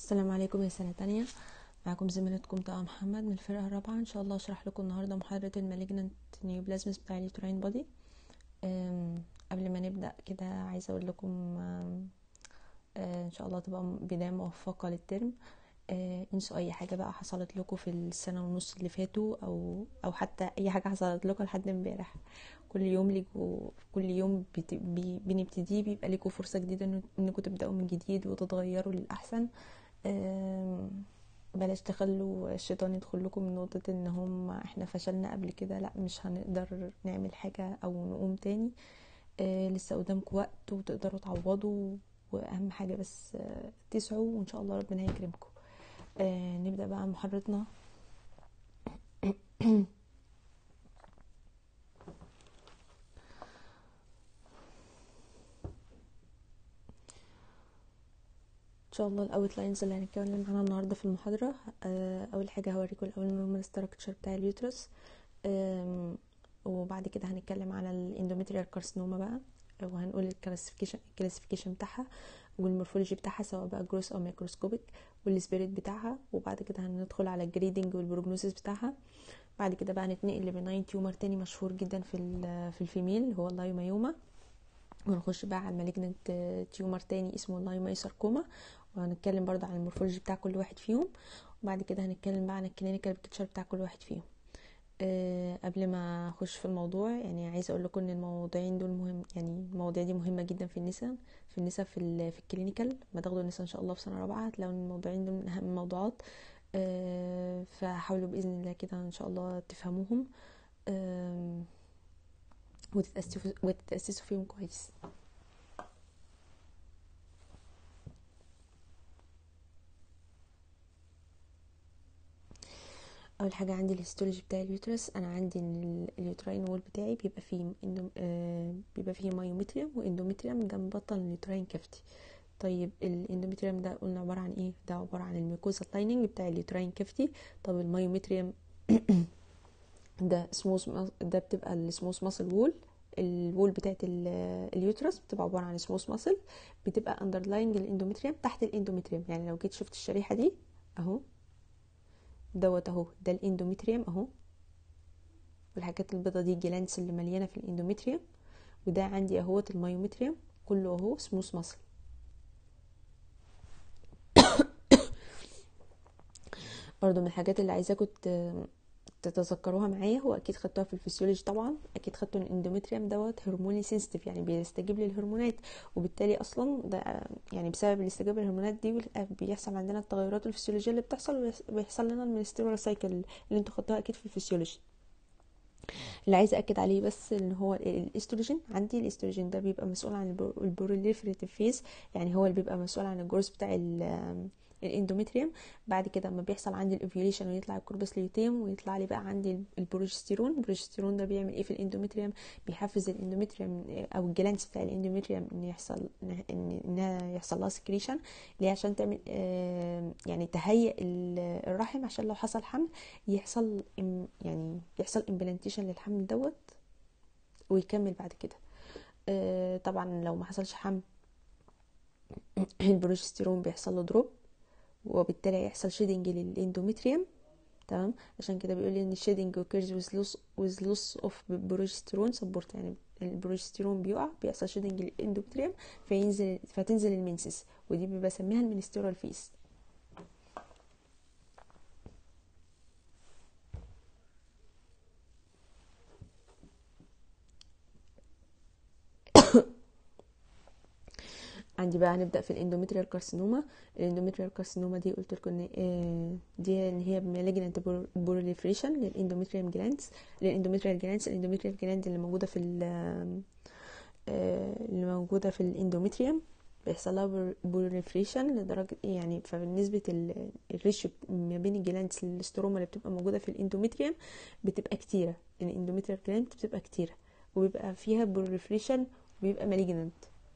السلام عليكم يا سنة تانية معكم زميلتكم طه محمد من الفرقة الرابعة ان شاء الله اشرح لكم النهاردة محاضرة المالجنانت نيوبلازمز بتاع اليوتراين بودي قبل ما نبدأ كده عايزة اقول لكم أم، أه، ان شاء الله تبقى بداية موفقة للترم أه، انسوا اي حاجة بقى حصلت لكم في السنة ونص اللي فاتوا او او حتى اي حاجة حصلت لكم لحد امبارح كل يوم ليكوا كل يوم بت- بي- بنبتديه بيبقى ليكوا فرصة جديدة إن- انكم تبدأوا من جديد وتتغيروا للأحسن أم، بلاش تخلوا الشيطان يدخل لكم من نقطة ان هم احنا فشلنا قبل كده لا مش هنقدر نعمل حاجة او نقوم تاني آه لسه قدامكم وقت وتقدروا تعوضوا واهم حاجة بس آه تسعوا وان شاء الله ربنا هيكرمكم آه نبدأ بقى محاضرتنا ان شاء الله الاوت لاينز اللي هنتكلم عنها النهارده في المحاضره آه، اول حاجه هوريكم الاول النورمال ستراكشر بتاع اليوترس آم، وبعد كده هنتكلم على الاندوميتريال كارسينوما بقى وهنقول الكلاسيفيكيشن الكلاسيفيكيشن بتاعها والمورفولوجي بتاعها سواء بقى جروس او ميكروسكوبيك والسبيريت بتاعها وبعد كده هندخل على الجريدنج والبروجنوسيس بتاعها بعد كده بقى نتنقل لبناين تيومر تاني مشهور جدا في ال- في الفيميل اللي هو اللايومايوما ونخش بقى على المالجنت تيومر تاني اسمه اللايوماي ساركوما وهنتكلم برضه عن المورفولوجي بتاع كل واحد فيهم وبعد كده هنتكلم بقى عن الكلينيكال بيكتشر بتاع كل واحد فيهم أه قبل ما اخش في الموضوع يعني عايزه اقول لكم ان المواضيعين دول مهم يعني المواضيع دي مهمه جدا في النساء في النساء في ال في الكلينيكال ما تاخدوا النساء ان شاء الله في سنه رابعه هتلاقوا ان الموضوعين دول من اهم الموضوعات أه فحاولوا باذن الله كده ان شاء الله تفهموهم أه وتتاسسوا وتتاسسوا فيهم كويس اول حاجه عندي الهيستولوجي بتاع اليوترس انا عندي ان ال- اليوتراين وول بتاعي بيبقى فيه إندو... آه بيبقى فيه مايومتريوم واندومتريوم جنب بطن اليوتراين كافتي طيب الاندومتريوم ده قلنا عباره عن ايه ده عباره عن الميكوزا لايننج بتاع اليوتراين كافتي طب المايومتريوم ده سموث ده بتبقى السموث ماسل وول الوول بتاعت ال- اليوترس بتبقى عباره عن سموث ماسل بتبقى اندرلاينج الاندومتريوم تحت الاندومتريوم يعني لو جيت شفت الشريحه دي اهو دوت اهو ده الاندوميتريوم اهو والحاجات البيضة دي الجلانس اللي مليانة في الاندوميتريوم وده عندي اهوت المايوميتريوم كله اهو سموث ماسل برضو من الحاجات اللي عايزاكم ت- تتذكروها معايا هو اكيد خدتوها في الفسيولوجي طبعا اكيد خدتوا ان الاندوميتريوم دوت هرموني سنسيتيف يعني بيستجيب للهرمونات وبالتالي اصلا ده يعني بسبب الاستجابه للهرمونات دي بيحصل عندنا التغيرات الفسيولوجيه اللي بتحصل ويحصل لنا المنسترول سايكل اللي انتوا خدتوها اكيد في الفسيولوجي اللي عايزه اكد عليه بس ان هو الاستروجين عندي الاستروجين ده بيبقى مسؤول عن البروليفريتيف فيز يعني هو اللي بيبقى مسؤول عن الجروث بتاع ال- الاندوميتريوم بعد كده اما بيحصل عندي الاوفيوليشن ويطلع الكوربس ليوتيم ويطلع لي بقى عندي البروجستيرون البروجستيرون ده بيعمل ايه في الاندوميتريوم بيحفز الاندوميتريوم او الجلانس بتاع الاندوميتريوم ان يحصل ان انها يحصل لها سكريشن ليه عشان تعمل آه، يعني تهيئ ال- الرحم عشان لو حصل حمل يحصل إم- يعني يحصل امبلانتيشن للحمل دوت ويكمل بعد كده آه، طبعا لو ما حصلش حمل البروجستيرون بيحصل له دروب وبالتالي هيحصل شيدنج للاندوميتريوم تمام عشان كده بيقول لي ان الشيدنج occurs with loss with loss of progesterone support يعني البروجستيرون بيقع بيحصل شيدنج للاندوميتريوم فينزل فتنزل المنسس ودي بسميها المينسترال فيس عندي بقى هنبدا في الاندوميتريال كارسينوما الاندوميتريال كارسينوما دي قلت لكم ان آه، دي ان هي مالجنت بوروليفريشن للاندوميتريال جلاندز للاندوميتريال جلاندز الاندوميتريال جلاند اللي موجوده في ال- آه، اللي موجوده في الاندوميتريوم بيحصل لها بوروليفريشن لدرجه يعني فبالنسبه ال- الريشيو ما بين الجلاندز للاستروما اللي بتبقى موجوده في الاندوميتريوم بتبقى كتيره الاندوميتريال جلاند بتبقى كتيره وبيبقى فيها بوروليفريشن وبيبقى مالجنت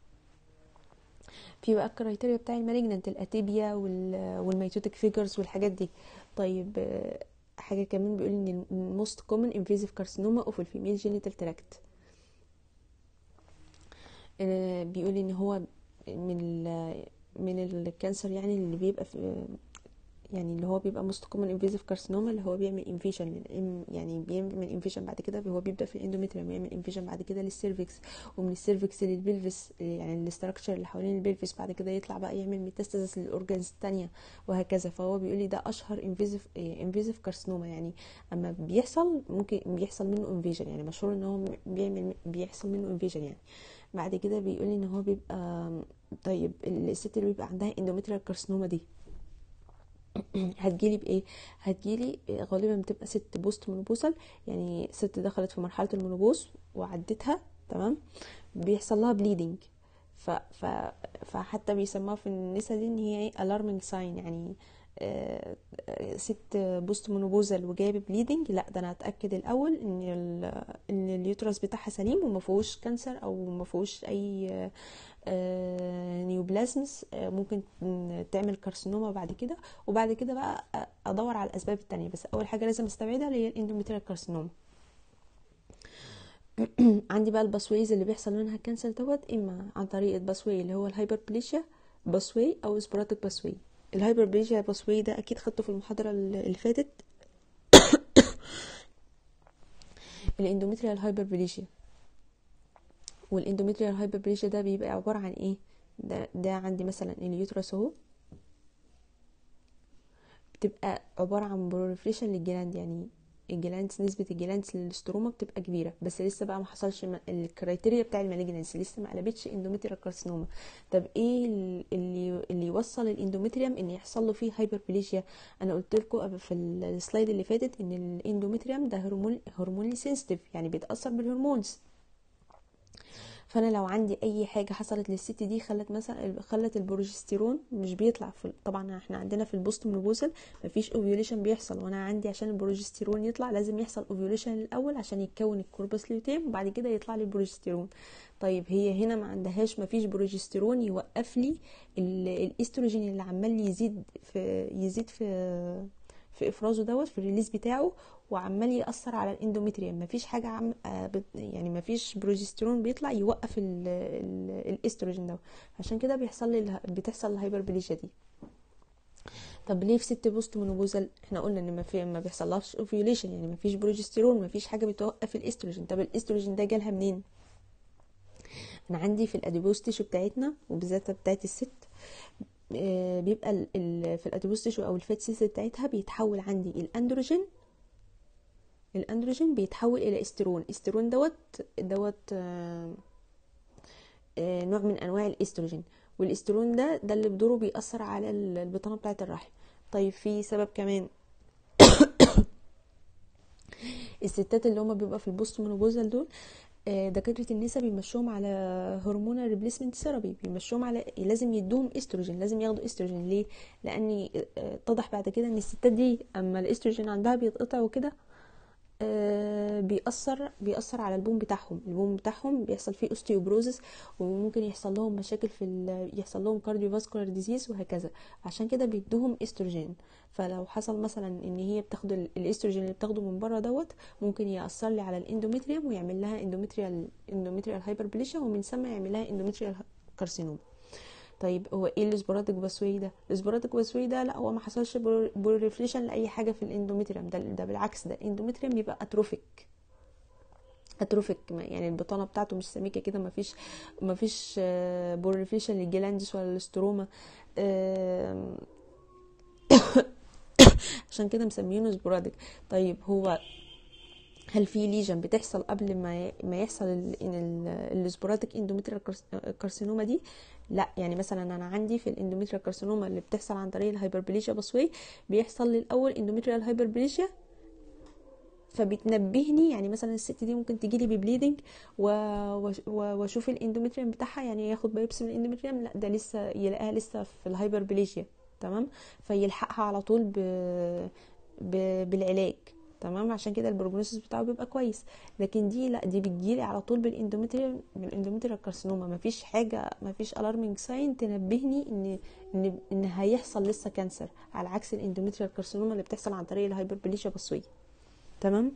في بقى الكرايتيريا بتاع المالجنانت الاتيبيا وال- والميتوتيك فيجرز والحاجات دي طيب آه، حاجه كمان بيقول ان الموست كومن انفيزيف كارسينوما اوف الفيميل جينيتال تراكت بيقول ان هو من ال من الكانسر يعني اللي بيبقى في يعني اللي هو بيبقى موست كومن انفيزيف كارسينوما اللي هو بيعمل انفيشن يعني بيعمل انفيشن بعد كده هو بيبدا في الاندوميتريوم يعمل انفيشن بعد كده للسيرفكس ومن السيرفكس للبلفس يعني الاستراكشر اللي حوالين البلفس بعد كده يطلع بقى يعمل ميتاستاسيس للاورجانز التانية وهكذا فهو بيقول لي ده اشهر انفيزيف انفيزيف كارسينوما يعني اما بيحصل ممكن بيحصل منه انفيجن يعني مشهور ان هو بيعمل بيحصل منه انفيجن يعني بعد كده بيقول لي ان هو بيبقى طيب الست اللي بيبقى عندها اندوميتريال كارسينوما دي هتجيلي بايه هتجيلي غالبا بتبقى ست بوست منوبوسل يعني ست دخلت في مرحله المنوبوس وعدتها تمام بيحصل لها بليدنج ف ف فحتى بيسموها في النساء دي ان هي ايه alarming sign يعني آه ست بوست منوبوزل وجايب بليدنج لا ده انا هتاكد الاول ان ان اليوترس بتاعها سليم وما فيهوش كانسر او ما فيهوش اي آه نيوبلازمز آه ممكن تعمل كارسينوما بعد كده وبعد كده بقى ادور على الاسباب التانية بس اول حاجه لازم استبعدها اللي هي الاندوميتريال كارسينوما عندي بقى الباسويز اللي بيحصل منها كانسر دوت اما عن طريق الباسوي اللي هو الهايبربليشيا باسوي او سبوراتيك باسوي الهايبربليشيا باسوي ده اكيد خدته في المحاضره اللي فاتت الاندوميتريال هايبربليشيا والاندوميتريال هايبربليشيا ده بيبقى عباره عن ايه ده ده عندي مثلا اليوترس اهو بتبقى عباره عن بروليفريشن للجلاند يعني الجلاندز نسبه الجلاندز للاستروما بتبقى كبيره بس لسه بقى ما حصلش الكرايتيريا بتاع المالجنس لسه ما قلبتش اندوميتريال كارسينوما طب ايه اللي اللي يوصل الاندوميتريوم ان يحصل له فيه هايبربليشيا انا قلت لكم في السلايد اللي فاتت ان الاندوميتريوم ده هرمون هرمونلي سنسيتيف يعني بيتاثر بالهرمونز فانا لو عندي اي حاجه حصلت للست دي خلت مثلا خلت البروجستيرون مش بيطلع في طبعا احنا عندنا في البوست منوبوسل مفيش اوفيوليشن بيحصل وانا عندي عشان البروجستيرون يطلع لازم يحصل اوفيوليشن الاول عشان يتكون الكوربس ليوتيم وبعد كده يطلع لي البروجستيرون طيب هي هنا ما عندهاش مفيش بروجستيرون يوقف لي الاستروجين اللي عمال يزيد في يزيد في في افرازه دوت في الريليز بتاعه وعمال ياثر على الاندوميتريوم مفيش حاجه عم يعني مفيش بروجسترون بيطلع يوقف ال ال الاستروجين دوت عشان كده بيحصل لي بتحصل الهايبربليشيا دي طب ليه في ست بوست منوبوزل احنا قلنا ان ما في ما بيحصلهاش اوفيوليشن يعني ما فيش بروجسترون ما فيش حاجه بتوقف الاستروجين طب الاستروجين ده جالها منين انا عندي في الاديبوز تيشو بتاعتنا وبالذات بتاعت الست بيبقى في الاديبوز تيشو او الفات سيلز بتاعتها بيتحول عندي الاندروجين الاندروجين بيتحول الى استرون استرون دوت دوت آه آه نوع من انواع الاستروجين والاسترون ده ده اللي بدوره بيأثر على البطانه بتاعه الرحم طيب في سبب كمان الستات اللي هما بيبقى في البوست منوبوزال دول دكاتره النساء بيمشوهم على هرمون ريبليسمنت ثيرابي بيمشوهم على لازم يدوهم استروجين لازم ياخدوا استروجين ليه لان اتضح بعد كده ان الستات دي اما الاستروجين عندها بيتقطع وكده بيأثر بيأثر على البوم بتاعهم البوم بتاعهم بيحصل فيه اوستيوبروزس وممكن يحصل لهم مشاكل في يحصل لهم كارديوفاسكولار ديزيز وهكذا عشان كده بيدوهم استروجين فلو حصل مثلا ان هي بتاخد الاستروجين اللي بتاخده من بره دوت ممكن يأثر لي على الاندوميتريوم ويعمل لها اندوميتريال اندوميتريال هايبربليشيا ومن ثم يعمل لها اندوميتريال كارسينوما طيب هو ايه الاسبوراديك باسوي ده الاسبوراديك باسوي ده لا هو ما حصلش بوريفليشن لاي حاجه في الاندوميتريوم ده ده بالعكس ده الاندوميتريوم بيبقى اتروفيك اتروفيك يعني البطانه بتاعته مش سميكه كده ما فيش ما فيش بوريفليشن للجلاندس ولا الاستروما عشان كده مسمينه سبوراديك طيب هو هل في ليجن بتحصل قبل ما ما يحصل السبوراديك اندوميتريال كارسينوما دي لا يعني مثلا انا عندي في الاندوميتريال كارسينوما اللي بتحصل عن طريق الهايبربليشيا باسوي بيحصل لي الاول اندوميتريال هايبربليشيا فبتنبهني يعني مثلا الست دي ممكن تجي لي ببليدنج واشوف الاندوميتريوم بتاعها يعني ياخد بايبسي من الاندوميتريوم لا ده لسه يلاقيها لسه في الهايبربليشيا تمام فيلحقها على طول ب... ب... بالعلاج تمام عشان كده البروجنوسيس بتاعه بيبقى كويس لكن دي لا دي بتجيلي على طول بالاندوميتريال بالاندوميتريال كارسينوما مفيش حاجه مفيش الارمنج ساين تنبهني ان ان ان هيحصل لسه كانسر على عكس الاندوميتريال كارسينوما اللي بتحصل عن طريق الهايبربليشيا بصويه تمام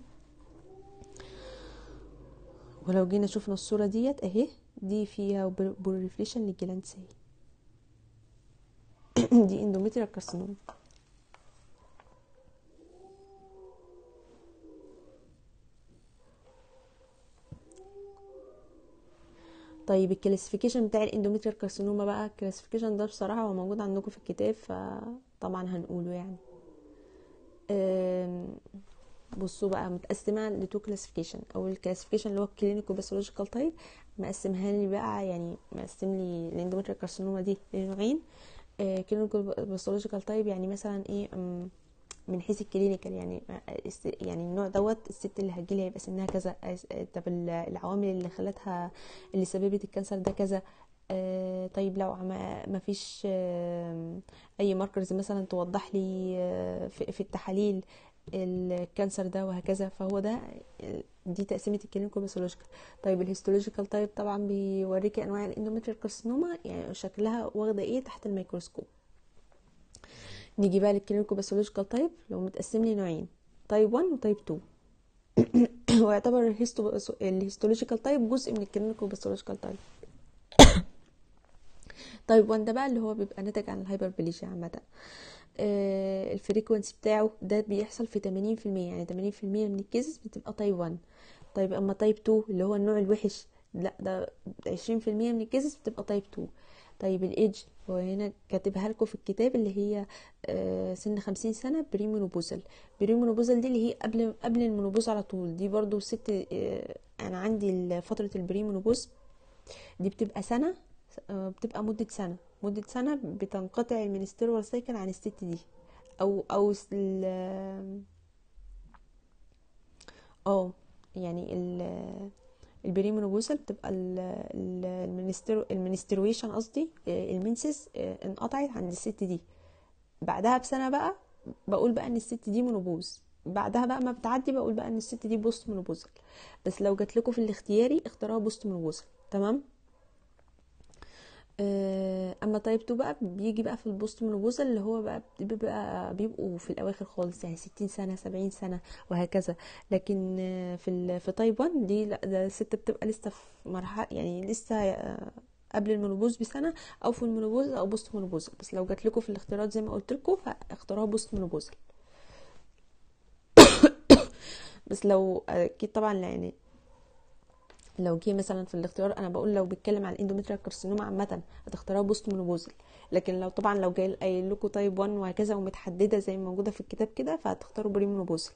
ولو جينا شفنا الصوره ديت اهي دي فيها بوريفليشن للجلاندز اهي دي اندوميتريال كارسينوما طيب الكلاسيفيكيشن بتاع الاندوميتريال كارسينوما بقى الكلاسيفيكيشن ده بصراحه هو موجود عندكم في الكتاب فطبعا هنقوله يعني أم، بصوا بقى متقسمه لتو كلاسيفيكيشن او الكلاسيفيكيشن اللي هو الكلينيكو باثولوجيكال تايب مقسمها لي بقى يعني مقسم لي الاندوميتريال كارسينوما دي لنوعين كلينيكو باثولوجيكال تايب يعني مثلا ايه أم، من حيث الكلينيكال يعني الس- يعني النوع دوت الست اللي هتجيلي هيبقى سنها كذا أس- طب ال- العوامل اللي خلتها اللي سببت الكانسر ده كذا آه، طيب لو ما ما فيش آه، اي ماركرز مثلا توضح لي آه، في في التحاليل الكانسر ده وهكذا فهو ده دي تقسيمه الكلينيكو باثولوجيكال طيب الهيستولوجيكال تايب طبعا بيوريكي انواع الاندوميتريال كارسينوما يعني شكلها واخده ايه تحت الميكروسكوب نيجي بقى للكلينيكو باثولوجيكال تايب لو متقسم لي نوعين تايب 1 وتايب 2 ويعتبر الهيستو الهيستولوجيكال تايب جزء من الكلينيكو باثولوجيكال تايب تايب 1 ده بقى اللي هو بيبقى ناتج عن الهايبربليجيا عامة آه الفريكونسي بتاعه ده بيحصل في 80% يعني 80% من الكيسز بتبقى تايب 1 طيب اما تايب 2 اللي هو النوع الوحش لا ده 20% من الكيسز بتبقى تايب 2 طيب الايدج هو هنا كاتبها لكم في الكتاب اللي هي آه سن 50 سنه بريمونوبوزل بريمونوبوزل دي اللي هي قبل قبل المونوبوز على طول دي برضو ست آه انا عندي فتره البريمونوبوز دي بتبقى سنه آه بتبقى مده سنه مده سنه بتنقطع المينستيرول سايكل عن الست دي او او اه يعني ال البريمونوبوزال بتبقى المينسترو المينسترويشن قصدي المنسس انقطعت عند الست دي بعدها بسنه بقى بقول بقى ان الست دي منوبوز بعدها بقى ما بتعدي بقول بقى ان الست دي بوست منوبوزال بس لو جات لكم في الاختياري اختاروها بوست منوبوزال تمام اما تايب 2 بقى بيجي بقى في البوست منوبوزال اللي هو بقى بيبقى بيبقوا في الاواخر خالص يعني 60 سنه 70 سنه وهكذا لكن في في تايب 1 دي لا ده الست بتبقى لسه في مرحله يعني لسه قبل المونوبوز بسنه او في المونوبوز او بوست مونوبوزال بس لو جات لكم في الاختيارات زي ما قلت لكم فاختاروها بوست مونوبوزال بس لو اكيد طبعا يعني لو جه مثلا في الاختيار انا بقول لو بيتكلم عن الاندوميتريال كارسينوما عامه هتختاروها بوست مونوبوزل لكن لو طبعا لو جاي قايل لكم تايب 1 وهكذا ومتحدده زي ما موجوده في الكتاب كده فهتختاروا بريمونوبوزل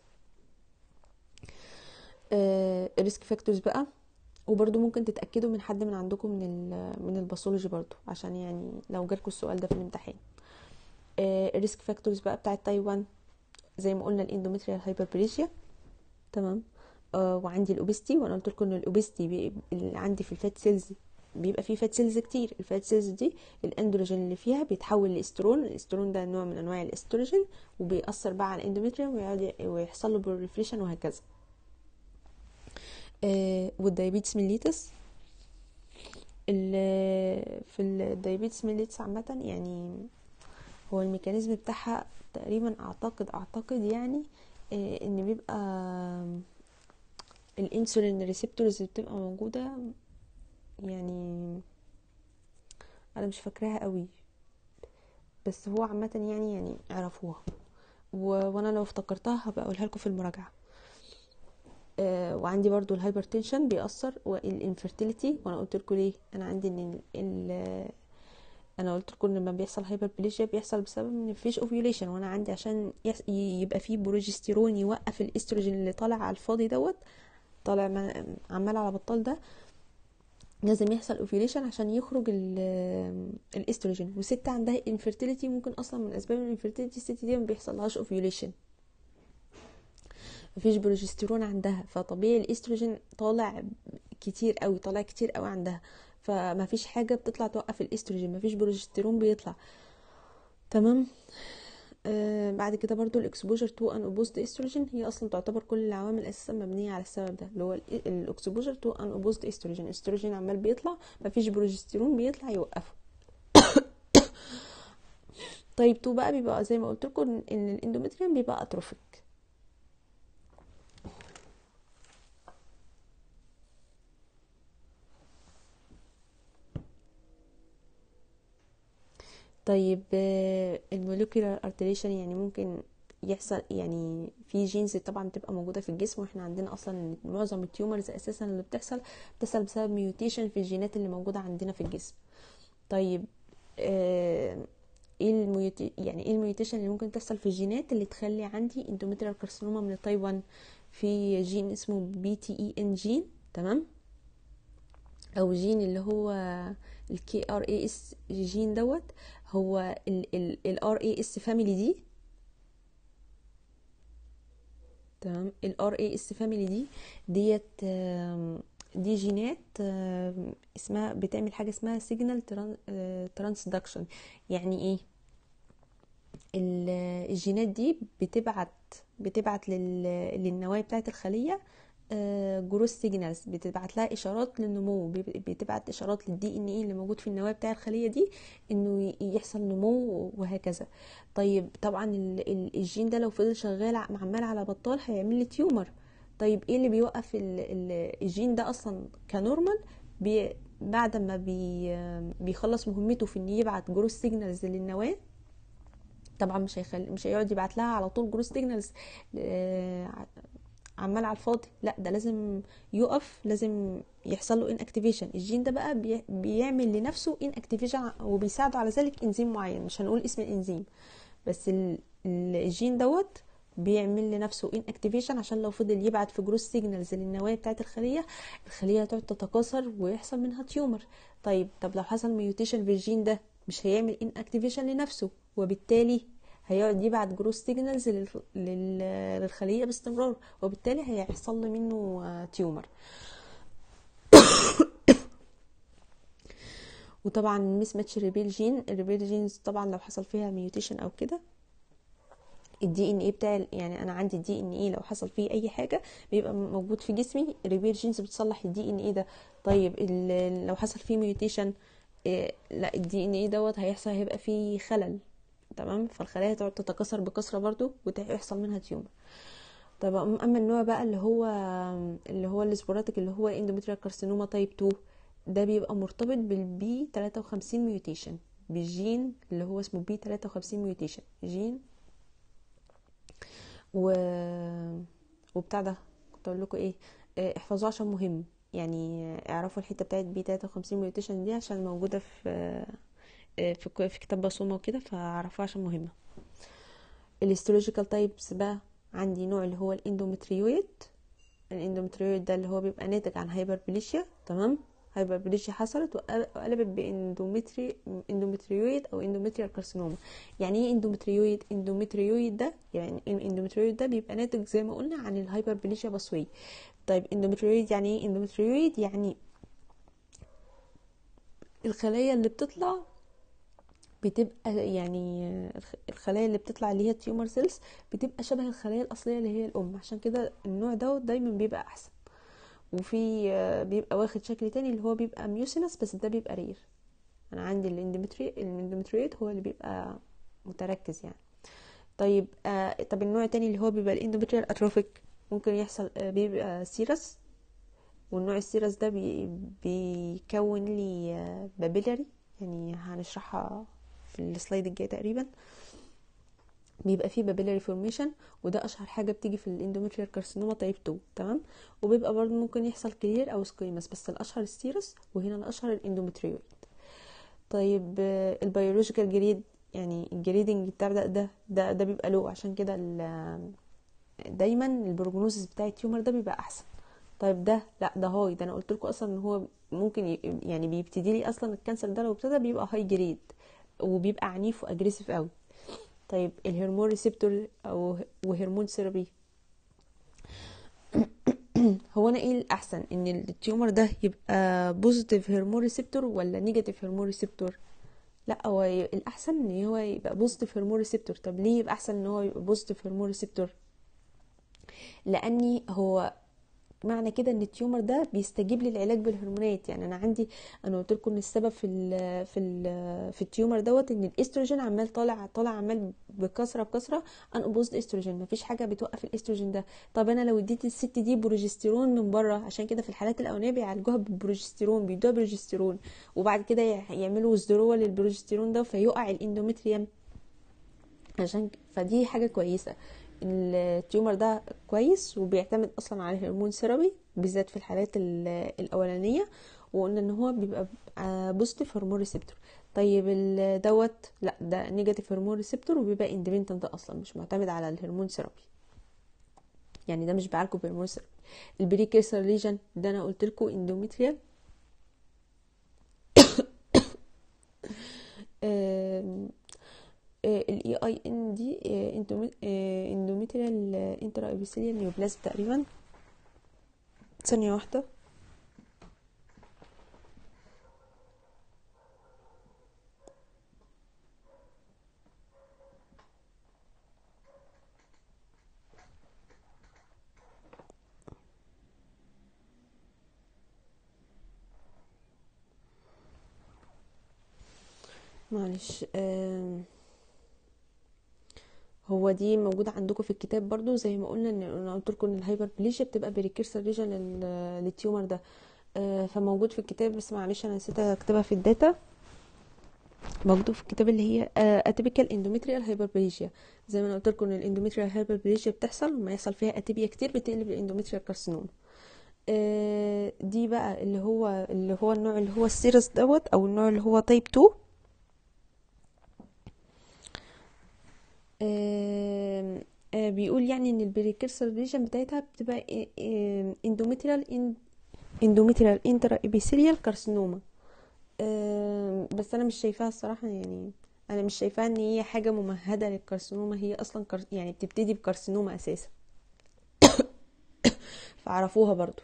آه الريسك فاكتورز بقى وبرده ممكن تتاكدوا من حد من عندكم من من الباثولوجي برضو عشان يعني لو جالكم السؤال ده في الامتحان آه الريسك فاكتورز بقى بتاعه تايب 1 زي ما قلنا الاندوميتريال هايبربليشيا تمام آه وعندي الاوبستي وانا قلت لكم ان الاوبستي اللي عندي في الفات سيلز بيبقى فيه فات سيلز كتير الفات سيلز دي الاندروجين اللي فيها بيتحول لاسترون الاسترون ده نوع من انواع الاستروجين وبيأثر بقى على الاندوميتريوم ويحصل له بروليفريشن وهكذا آه والدايابيتس ميليتس في الدايابيتس ميليتس عامة يعني هو الميكانيزم بتاعها تقريبا اعتقد اعتقد يعني آه ان بيبقى الانسولين ريسبتورز اللي بتبقى موجودة يعني انا مش فاكراها قوي بس هو عامة يعني يعني اعرفوها و... وانا لو افتكرتها هبقى اقولها لكم في المراجعة آه وعندي برضو الهايبرتنشن بيأثر والانفرتيليتي وانا قلت لكم ليه انا عندي ان ال... انا قلت لكم لما بيحصل هايبربليجيا بيحصل بسبب ان مفيش اوفيوليشن وانا عندي عشان يبقى فيه بروجستيرون يوقف الاستروجين اللي طالع على الفاضي دوت طالع عمال على بطال ده لازم يحصل اوفيوليشن عشان يخرج الاستروجين وست عندها انفيرتيليتي ممكن اصلا من اسباب الانفيرتيليتي الست دي ما بيحصلهاش اوفيوليشن مفيش بروجستيرون عندها فطبيعي الاستروجين طالع كتير قوي طالع كتير قوي عندها فما فيش حاجه بتطلع توقف الاستروجين ما فيش بروجستيرون بيطلع تمام آه بعد كده برضو الاكسبوجر تو ان اوبوزد استروجين هي اصلا تعتبر كل العوامل اساسا مبنيه على السبب ده اللي هو الاكسبوجر تو ان اوبوزد استروجين استروجين عمال بيطلع مفيش بروجستيرون بيطلع يوقفه طيب تو بقى بيبقى زي ما قلت لكم ان الاندوميتريوم بيبقى اتروفيك طيب الموليكولار ارتريشن يعني ممكن يحصل يعني في جينز طبعا بتبقى موجوده في الجسم واحنا عندنا اصلا معظم التيومرز اساسا اللي بتحصل بتحصل بسبب ميوتيشن في الجينات اللي موجوده عندنا في الجسم طيب آه ايه الميوتي يعني ايه الميوتيشن اللي ممكن تحصل في الجينات اللي تخلي عندي اندوميتريال كارسينوما من التايب 1 في جين اسمه بي تي اي ان جين تمام او جين اللي هو الكي ار اي اس جين دوت هو الار اي اس فاميلي دي تمام الار اي اس فاميلي دي ديت دي جينات اسمها بتعمل حاجه اسمها سيجنال ترانسدكشن يعني ايه الجينات دي بتبعت بتبعت للنواة بتاعت الخليه جروس سيجنالز بتبعت لها اشارات للنمو بتبعت اشارات للدي ان اي اللي موجود في النواه بتاع الخليه دي انه يحصل نمو وهكذا طيب طبعا الجين ده لو فضل شغال عمال على بطال هيعمل لي تيومر طيب ايه اللي بيوقف الجين ده اصلا كنورمال بي بعد ما بي بيخلص مهمته في ان يبعت جروس سيجنالز للنواه طبعا مش هيخل... مش هيقعد يبعت لها على طول جروس سيجنالز عمال على الفاضي لا ده لازم يقف لازم يحصل له ان اكتيفيشن الجين ده بقى بي... بيعمل لنفسه ان اكتيفيشن وبيساعده على ذلك انزيم معين مش هنقول اسم الانزيم بس ال... الجين دوت بيعمل لنفسه ان اكتيفيشن عشان لو فضل يبعت في جروس سيجنالز للنواه بتاعه الخليه الخليه هتقعد تتكاثر ويحصل منها تيومر طيب طب لو حصل ميوتيشن في الجين ده مش هيعمل ان اكتيفيشن لنفسه وبالتالي هيقعد يبعت جروس سيجنالز للخليه باستمرار وبالتالي هيحصل له منه تيومر وطبعا مس ماتش ريبيل جين الريبيل جينز طبعا لو حصل فيها ميوتيشن او كده الدي ان ايه بتاع يعني انا عندي الدي ان ايه لو حصل فيه اي حاجه بيبقى موجود في جسمي ريبير جينز بتصلح الدي ان ايه ده طيب لو حصل فيه ميوتيشن إيه لا الدي ان ايه دوت هيحصل هيبقى فيه خلل تمام فالخلايا تقعد تتكاثر بكثره برضو ويحصل منها تيومر طب اما النوع بقى اللي هو اللي هو السبوراتيك اللي هو اندوميتريال كارسينوما تايب 2 ده بيبقى مرتبط بالبي 53 ميوتيشن بالجين اللي هو اسمه بي 53 ميوتيشن جين و وبتاع ده كنت اقول لكم ايه احفظوه عشان مهم يعني اعرفوا الحته بتاعت بي 53 ميوتيشن دي عشان موجوده في في في كتاب بصومه وكده فاعرفوها عشان مهمه الاسترولوجيكال تايبس بقى عندي نوع اللي هو الاندومتريويد الاندومتريويد ده اللي هو بيبقى ناتج عن هايبربليشيا تمام هايبربليشيا حصلت وقلبت باندومتري اندومتريويد او اندومتريال كارسينوما يعني ايه اندومتريويد اندومتريويد ده يعني الاندومتريويد ده بيبقى ناتج زي ما قلنا عن الهايبربليشيا بصوي طيب اندومتريويد يعني ايه اندومتريويد يعني الخلايا اللي بتطلع بتبقى يعني الخلايا اللي بتطلع اللي هي التيومر سيلز بتبقى شبه الخلايا الاصليه اللي هي الام عشان كده النوع ده دايما بيبقى احسن وفي بيبقى واخد شكل تاني اللي هو بيبقى ميوسينس بس ده بيبقى رير انا عندي الاندومتري الاندومتريويد هو اللي بيبقى متركز يعني طيب آه طب النوع التاني اللي هو بيبقى الاندومتريال اتروفيك ممكن يحصل آه بيبقى سيرس والنوع السيرس ده بي بيكون لي آه بابيلاري يعني هنشرحها في السلايد الجاي تقريبا بيبقى فيه بابيلاري فورميشن وده اشهر حاجه بتيجي في الاندوميتريال كارسينوما تايب 2 تمام وبيبقى برضه ممكن يحصل كلير او سكويمس بس الاشهر السيرس وهنا الاشهر الاندوميتريويد طيب البيولوجيكال جريد يعني الجريدنج بتاع ده ده ده, ده بيبقى لو عشان كده دايما البروجنوزس بتاع التيومر ده بيبقى احسن طيب ده لا ده هاي ده انا قلت لكم اصلا ان هو ممكن يعني بيبتدي لي اصلا الكانسر ده لو ابتدى بيبقى هاي جريد وبيبقى عنيف واجريسيف قوي طيب الهرمون ريسبتور او وهرمون ثيرابي هو انا ايه الاحسن ان التيومر ده يبقى بوزيتيف هرمون ريسبتور ولا نيجاتيف هرمون ريسبتور لا هو الاحسن ان هو يبقى بوزيتيف هرمون ريسبتور طب ليه يبقى احسن ان هو يبقى بوزيتيف هرمون ريسبتور لاني هو معنى كده ان التيومر ده بيستجيب للعلاج بالهرمونات يعني انا عندي انا قلت لكم ان السبب في ال في ال في التيومر دوت ان الاستروجين عمال طالع طالع عمال بكثره بكثره ان اوبوزد استروجين مفيش حاجه بتوقف الاستروجين ده طب انا لو اديت الست دي بروجستيرون من بره عشان كده في الحالات الاولانيه بيعالجوها بالبروجستيرون بيدوها بروجستيرون وبعد كده يعملوا وزدروا للبروجستيرون ده فيقع الاندومتريوم عشان فدي حاجه كويسه التيومر ده كويس وبيعتمد اصلا على هرمون سيرابي بالذات في الحالات الاولانيه وقلنا ان هو بيبقى بوزيتيف هرمون ريسبتور طيب دوت لا ده نيجاتيف هرمون ريسبتور وبيبقى اندبندنت اصلا مش معتمد على الهرمون سيرابي يعني ده مش بعالجه بهرمون سيرابي البريكيرسر ليجن ده انا قلت لكم اندوميتريال الاي اي ان دي اندوميتريال انترا ابيثيليال نيوبلازم تقريبا ثانيه واحده معلش آه هو دي موجودة عندكم في الكتاب برضو زي ما قلنا ان انا قلت لكم ان الهايبر بليشيا بتبقى بريكيرسر ريجن للتيومر ده آه فموجود في الكتاب بس معلش انا نسيت اكتبها في الداتا موجود في الكتاب اللي هي اتيبيكال اندوميتريال هايبربليجيا زي ما انا قلت لكم ان الاندوميتريال هايبربليجيا بتحصل لما يحصل فيها اتيبيا كتير بتقلب الاندوميتريال كارسينوم آه دي بقى اللي هو اللي هو النوع اللي هو السيرس دوت او النوع اللي هو تايب 2 آه آه بيقول يعني ان البريكيرسر ريجن بتاعتها بتبقى اندوميتريال اندوميتريال انترا ابيثيليال كارسينوما آه بس انا مش شايفاها الصراحه يعني انا مش شايفاها ان هي حاجه ممهده للكارسينوما هي اصلا كار يعني بتبتدي بكارسينوما اساسا فعرفوها برضو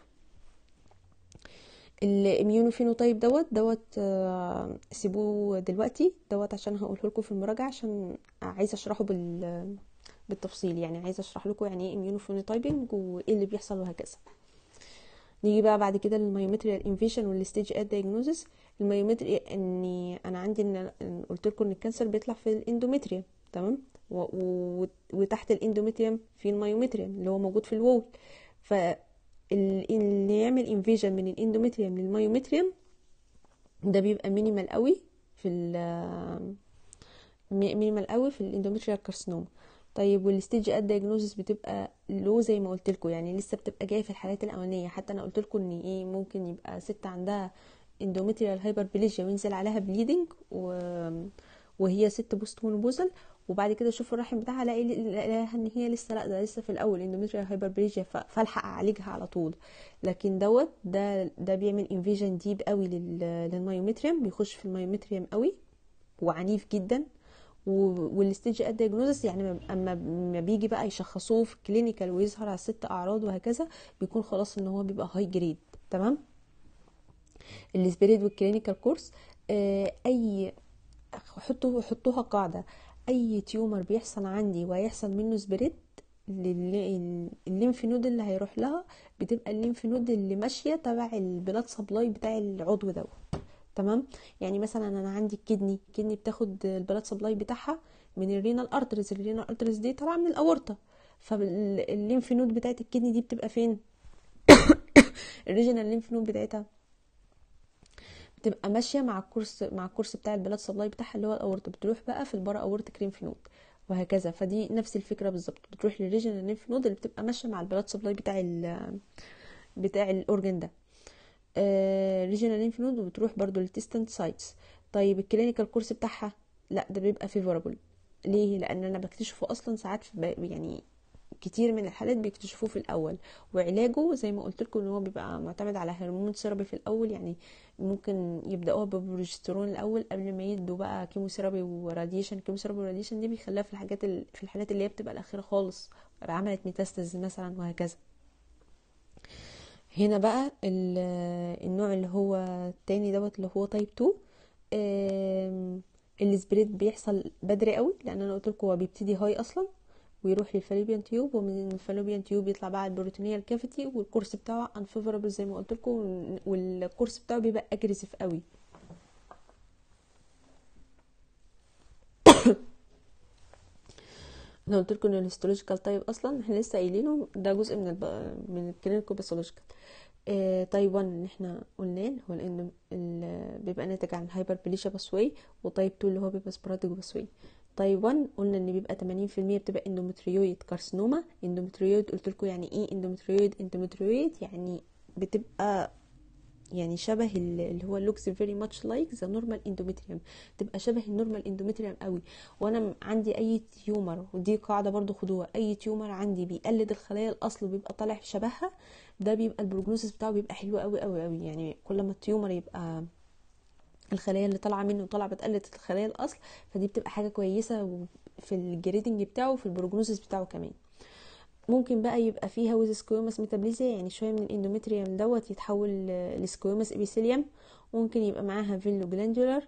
الاميونوفينوتايب دوت دوت آه سيبوه دلوقتي دوت عشان هقوله لكم في المراجعه عشان عايزه اشرحه بال بالتفصيل يعني عايزه اشرح لكم يعني ايه اميونوفينوتايبنج وايه اللي بيحصل وهكذا نيجي بقى بعد كده للمايومتريال انفيشن والستيج اد دايجنوزس المايومتري اني انا عندي ان قلت لكم ان الكانسر بيطلع في الاندومتريوم تمام و... و... وتحت الاندومتريوم في المايومتريوم اللي هو موجود في الوول ف اللي يعمل انفيجن من الاندومتريوم للمايومتريوم ده بيبقى مينيمال قوي في ال مينيمال قوي في الاندومتريال كارسينوما طيب والستيج اد دايجنوزس بتبقى لو زي ما قلت لكم يعني لسه بتبقى جايه في الحالات الاولانيه حتى انا قلت لكم ان ايه ممكن يبقى ست عندها اندومتريال هايبربليجيا وينزل عليها بليدنج و... وهي ست بوست مونوبوزل وبعد كده اشوف الرحم بتاعها الاقي الاقيها ان هي لسه لا ده لسه في الاول اندوميتريال هايبربليجيا فالحق اعالجها على طول لكن دوت ده ده بيعمل انفيجن ديب قوي للمايومتريوم بيخش في المايومتريوم قوي وعنيف جدا والستيج اد دايجنوزس يعني اما ما بيجي بقى يشخصوه في الكلينيكال ويظهر على الست اعراض وهكذا بيكون خلاص ان هو بيبقى هاي جريد تمام السبيريد والكلينيكال كورس آه اي حطوا حطوها قاعده اي تيومر بيحصل عندي وهيحصل منه سبريد الليمف نود اللي هيروح لها بتبقى الليمف نود اللي ماشيه تبع البلاد سبلاي بتاع العضو دوت تمام يعني مثلا انا عندي الكدني الكدني بتاخد البلاد سبلاي بتاعها من الرينال ارترز الرينال ارترز دي طالعه من الاورطه فالليمف نود بتاعت الكدني دي بتبقى فين الريجنال ليمف نود بتاعتها بتبقى ماشيه مع الكورس مع الكورس بتاع البلاد سبلاي بتاعها اللي هو الاورطه بتروح بقى في البارا اورتيك ليمف نود وهكذا فدي نفس الفكره بالظبط بتروح للريجنال ليمف نود اللي بتبقى ماشيه مع البلاد سبلاي بتاع ال بتاع الاورجن ده ريجنال ليمف نود وبتروح برضو للتستنت سايتس طيب الكلينيكال كورس بتاعها لا ده بيبقى فيفورابل ليه لان انا بكتشفه اصلا ساعات في يعني كتير من الحالات بيكتشفوه في الاول وعلاجه زي ما قلت لكم ان هو بيبقى معتمد على هرمون سيرابي في الاول يعني ممكن يبداوها ببروجسترون الاول قبل ما يدوا بقى كيموثيرابي وراديشن كيموثيرابي وراديشن دي بيخليها في الحاجات في الحالات اللي هي بتبقى الاخيره خالص عملت ميتاستاز مثلا وهكذا هنا بقى النوع اللي هو التاني دوت اللي هو تايب 2 السبريد بيحصل بدري قوي لان انا قلت لكم هو بيبتدي هاي اصلا ويروح للفالوبيان تيوب ومن الفالوبيان تيوب يطلع بقى البروتينيال كافيتي والكورس بتاعه انفيفورابل زي ما قلت لكم والكورس بتاعه بيبقى اجريسيف قوي انا قلت لكم ان الهيستولوجيكال طيب اصلا احنا لسه قايلينه ده جزء من الب... من الكلينيكو باثولوجيكال آه تايب 1 اللي احنا قلناه هو لان ال... بيبقى ناتج عن الهايبر بليشا باسوي وتايب 2 اللي هو بيبقى سبراتيك باسوي تايب 1 قلنا ان بيبقى 80% بتبقى اندومتريويد كارسينوما اندومتريويد قلت لكم يعني ايه اندومتريويد اندومتريويد يعني بتبقى يعني شبه اللي هو looks very much like the normal endometrium تبقى شبه النورمال endometrium قوي وانا عندي اي تيومر ودي قاعده برضو خدوها اي تيومر عندي بيقلد الخلايا الاصل وبيبقى طالع شبهها ده بيبقى البروجنوسيس بتاعه بيبقى حلو قوي قوي قوي يعني كل ما التيومر يبقى الخلايا اللي طالعه منه طالعه بتقلد الخلايا الاصل فدي بتبقى حاجه كويسه في الجريدنج بتاعه وفي البروجنوسيس بتاعه كمان ممكن بقى يبقى فيها ويز سكويمس ميتابليزيا يعني شويه من الاندومتريوم دوت يتحول لسكويمس ابيثيليوم ممكن يبقى معاها فيلو جلاندولار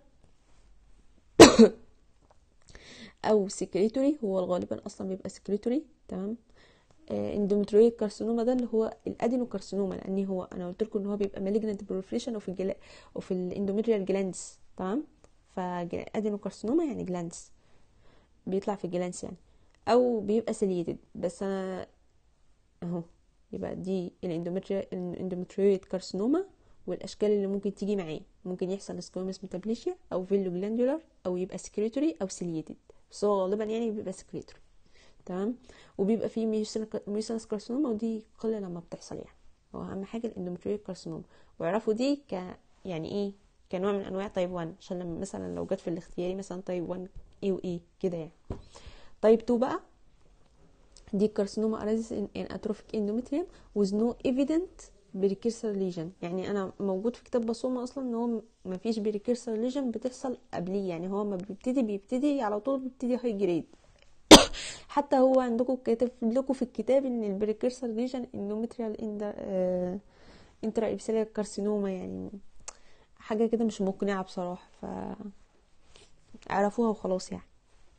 او سكريتوري هو غالبا اصلا بيبقى سكريتوري تمام اندومتريويد كارسينوما ده اللي هو الادينو كارسينوما لان هو انا قلت لكم ان هو بيبقى مالجنت بروفريشن وفي الجلا وفي الاندومتريال جلاندز تمام فادينو كارسينوما يعني جلاندز بيطلع في الجلاندز يعني او بيبقى سليتد بس انا اهو يبقى دي الاندومتريويد كارسينوما والاشكال اللي ممكن تيجي معاه ممكن يحصل سكويمس ميتابليشيا او فيلو جلاندولار او يبقى سكريتوري او سليتد بس هو غالبا يعني بيبقى سكريتوري تمام وبيبقى فيه ميوسنس كارسينوما ودي قله لما بتحصل يعني هو اهم حاجه الاندومتريويد كارسينوما واعرفوا دي ك يعني ايه كنوع من انواع تايب 1 عشان لما مثلا لو جت في الاختياري مثلا تايب 1 ايه وايه كده يعني تايب 2 بقى دي كارسينوما اريزيس ان اتروفيك اندومتريوم with no evident بريكيرسر ليجن يعني انا موجود في كتاب بصومة اصلا ان هو مفيش بريكيرسر ليجن بتحصل قبليه يعني هو ما بيبتدي بيبتدي على طول بيبتدي هاي جريد حتى هو عندكم كاتب لكم في الكتاب ان البريكيرسر ليجن اندومتريال اندا آه انترا ابسيليا كارسينوما يعني حاجه كده مش مقنعه بصراحه ف عرفوها وخلاص يعني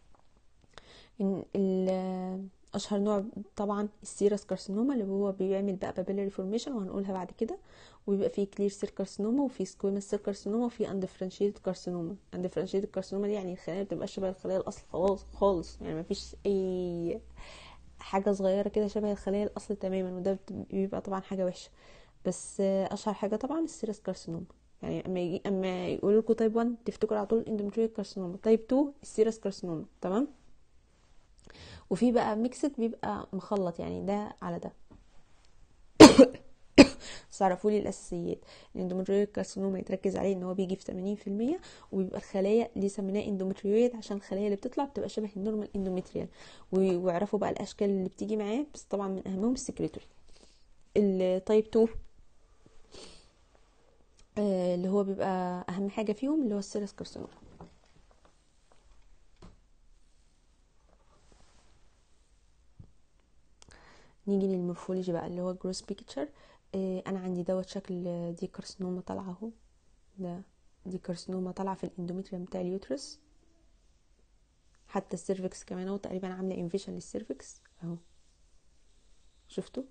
ان اشهر نوع طبعا السيرس كارسينوما اللي هو بيعمل بقى بابيلاري فورميشن وهنقولها بعد كده وبيبقى فيه كلير سيل كارسينوما وفي سكويمس سيل كارسينوما وفي اندفرنشيتد كارسينوما اندفرنشيتد كارسينوما دي يعني الخلايا بتبقى شبه الخلايا الاصل خلاص خالص يعني مفيش اي حاجه صغيره كده شبه الخلايا الاصل تماما وده بيبقى طبعا حاجه وحشه بس اشهر حاجه طبعا السيرس كارسينوما يعني اما يجي اما يقولوا لكم تايب 1 تفتكروا على طول الاندومتريال كارسينوما تايب 2 السيرس كارسينوما تمام وفي بقى ميكسد بيبقى مخلط يعني ده على ده بس عرفوا لي الاساسيات الاندومتريويد كارسينوما يتركز عليه ان هو بيجي في 80% وبيبقى الخلايا اللي سميناه اندومتريويد عشان الخلايا اللي بتطلع بتبقى شبه النورمال اندومتريال ويعرفوا بقى الاشكال اللي بتيجي معاه بس طبعا من اهمهم السكريتوري التايب 2 آه اللي هو بيبقى اهم حاجه فيهم اللي هو السيرس كارسينوما نيجي للمورفولوجي بقى اللي هو جروس بيكتشر إيه انا عندي دوت شكل دي كارسينوما طالعه اهو ده دي كارسينوما طالعه في الاندوميتريوم بتاع اليوترس حتى السيرفكس كمان اهو تقريبا عامله انفيشن للسيرفكس اهو شفتوا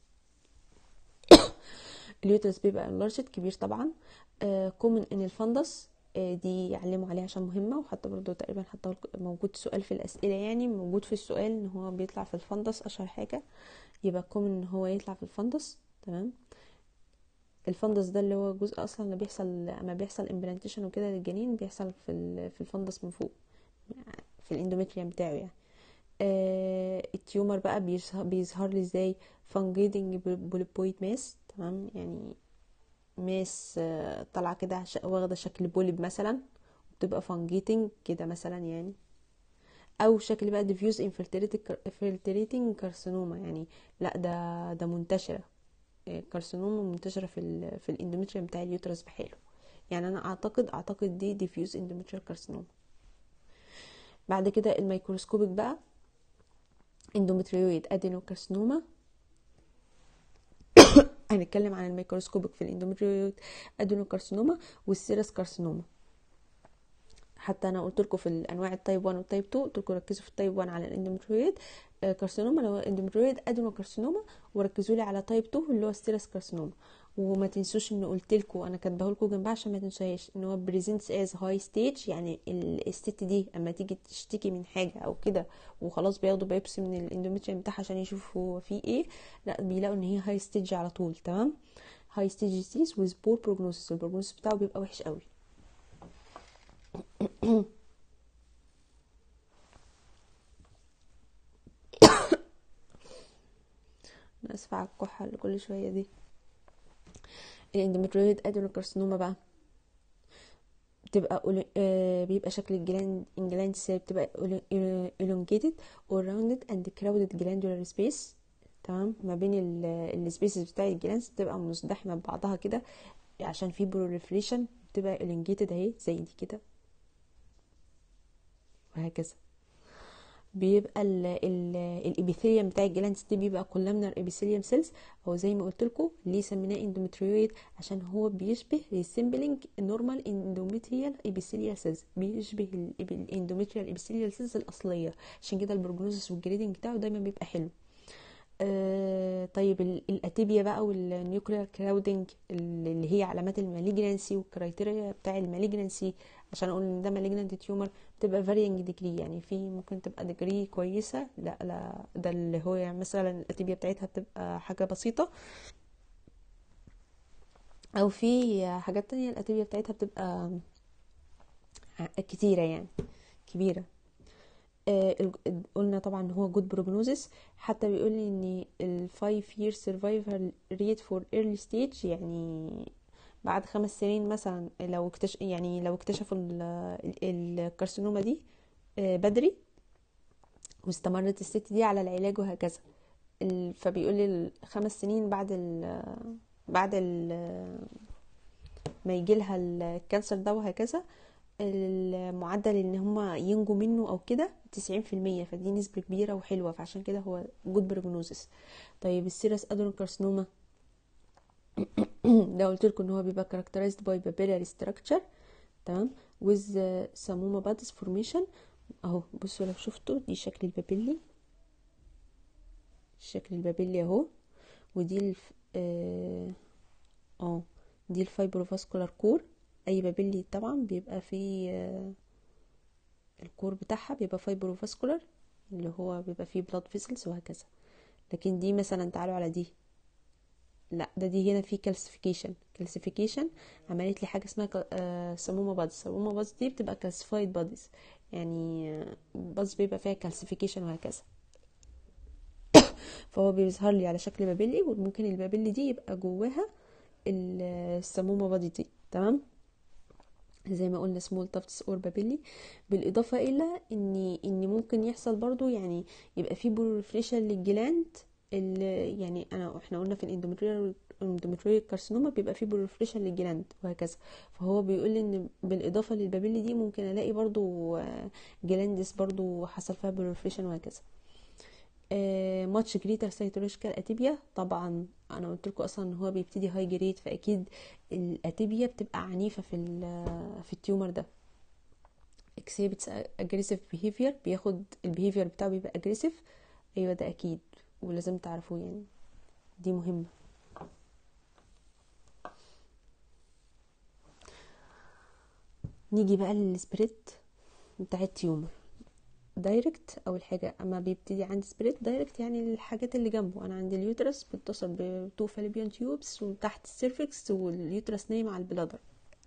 اليوترس بيبقى انلارجد كبير طبعا كومن ان الفندس دي يعلموا عليها عشان مهمه وحتى برضو تقريبا حتى موجود سؤال في الاسئله يعني موجود في السؤال ان هو بيطلع في الفندس اشهر حاجه يبقى كومن ان هو يطلع في الفندس تمام الفندس ده اللي هو جزء اصلا اللي بيحصل اما بيحصل امبلانتيشن وكده للجنين بيحصل في في الفندس من فوق في الاندوميتريوم بتاعه يعني آه التيومر بقى بيظهر, بيظهر لي ازاي فانجيدنج بوليبويد ماس تمام يعني ماس آه طالعه كده واخده شكل بوليب مثلا بتبقى فانجيتنج كده مثلا يعني او شكل بقى ديفيوز انفلتريتنج كارسينوما يعني لا ده ده منتشره كارسينوما منتشره في ال في الاندوميتريوم بتاع اليوترس بحاله يعني انا اعتقد اعتقد دي ديفيوز اندوميتريال كارسينوما بعد كده الميكروسكوبيك بقى اندوميتريويد ادينوكارسينوما هنتكلم عن الميكروسكوبيك في الاندوميتريويد ادينوكارسينوما والسيرس كارسينوما حتى انا قلت لكم في الانواع التايب 1 والتايب 2 قلت لكم ركزوا في التايب 1 على الاندوميتريويد كارسينوما لو اندوميتريويد ادينو كارسينوما وركزوا لي على تايب 2 اللي هو ستيرس كارسينوما وما تنسوش ان قلت لكم انا كاتبه لكم جنبها عشان ما تنساهاش ان هو بريزنتس از هاي ستيج يعني الست دي اما تيجي تشتكي من حاجه او كده وخلاص بياخدوا بايبسي من الاندوميتريوم بتاعها عشان يشوفوا هو فيه ايه لا بيلاقوا ان هي هاي ستيج على طول تمام هاي ستيج ديزيز ويز بور بروجنوسيس البروجنوسيس بتاعه بيبقى وحش قوي انا اسفه على الكحه اللي كل شويه دي الاندوميتريويد ادينوكارسينوما بقى بتبقى أولي... آه بيبقى شكل الجلاند الجلاند سيل بتبقى elongated or rounded and crowded glandular space تمام ما بين السبيسز بتاع الجلاندز بتبقى مزدحمه ببعضها كده عشان في proliferation بتبقى elongated اهي زي دي كده وهكذا بيبقى الابيثيليوم بتاع الجلاندز دي بيبقى كولامنر ابيثيليوم سيلز او زي ما قلت لكم ليه سميناه اندوميتريويد عشان هو بيشبه ريسمبلينج نورمال اندوميتريال ابيثيليال سيلز بيشبه الاندوميتريال ابيثيليال سيلز الاصليه عشان كده البروجنوزس والجريدنج بتاعه دايما بيبقى حلو آه طيب الاتيبيا بقى والنيوكلير كراودنج اللي هي علامات المالجنسي والكرايتيريا بتاع المالجنسي عشان اقول ان ده مالجنت تيومر بتبقى فارينج ديجري يعني في ممكن تبقى ديجري كويسه لا لا ده اللي هو يعني مثلا الاتيبيا بتاعتها بتبقى حاجه بسيطه او في حاجات تانية الاتيبيا بتاعتها بتبقى كتيره يعني كبيره آه قلنا طبعا ان هو جود بروجنوزس حتى بيقول لي ان ال 5 year survival rate for early stage يعني بعد خمس سنين مثلا لو اكتش يعني لو اكتشفوا الكارسينوما دي آه بدري واستمرت الست دي على العلاج وهكذا فبيقول لي خمس سنين بعد ال بعد ال ما يجي لها الكانسر ده وهكذا المعدل ان هما ينجوا منه او كده تسعين في المية فدي نسبة كبيرة وحلوة فعشان كده هو جود بروجنوزس طيب السيرس ادرون كارسينوما ده قلت لكم ان هو بيبقى characterized by papillary structure تمام with samoma buds formation اهو بصوا لو شفتوا دي شكل البابيلي شكل البابيلي اهو ودي الف... اه اه دي الفايبروفاسكولار كور اي بابيلي طبعا بيبقى فيه آه الكور بتاعها بيبقى فايبروفاسكولار اللي هو بيبقى فيه بلاد فيسلز وهكذا لكن دي مثلا تعالوا على دي لا ده دي هنا في كالسيفيكيشن كالسيفيكيشن عملت لي حاجه اسمها آه سمومه بادز سمومه بادز دي بتبقى كالسيفايد بادز يعني بادز بيبقى فيها كالسيفيكيشن وهكذا فهو بيظهر لي على شكل بابيلي وممكن البابيلي دي يبقى جواها السمومه بادي دي تمام زي ما قلنا سمول تافتس اور بابيلي بالاضافه الى ان ان ممكن يحصل برضو يعني يبقى في بورفريشن للجلاند اللي يعني انا احنا قلنا في الاندوميتريال الاندوميتريال كارسينوما بيبقى فيه بورفريشن للجلاند وهكذا فهو بيقول لي ان بالاضافه للبابيلي دي ممكن الاقي برضو جلاندس برضو حصل فيها بورفريشن وهكذا ماتش جريتر سيتولوجيكال اتيبيا طبعا انا قلت لكم اصلا ان هو بيبتدي هاي جريد فاكيد الاتيبيا بتبقى عنيفه في في التيومر ده اكسيبتس اجريسيف بيهيفير بياخد البيهيفير بتاعه بيبقى اجريسيف ايوه ده اكيد ولازم تعرفوه يعني دي مهمه نيجي بقى للسبريد بتاع التيومر دايركت اول حاجه اما بيبتدي عندي سبريد دايركت يعني الحاجات اللي جنبه انا عندي اليوترس بيتصل بتو فاليبيان تيوبس وتحت السيرفكس واليوترس نايم على البلادر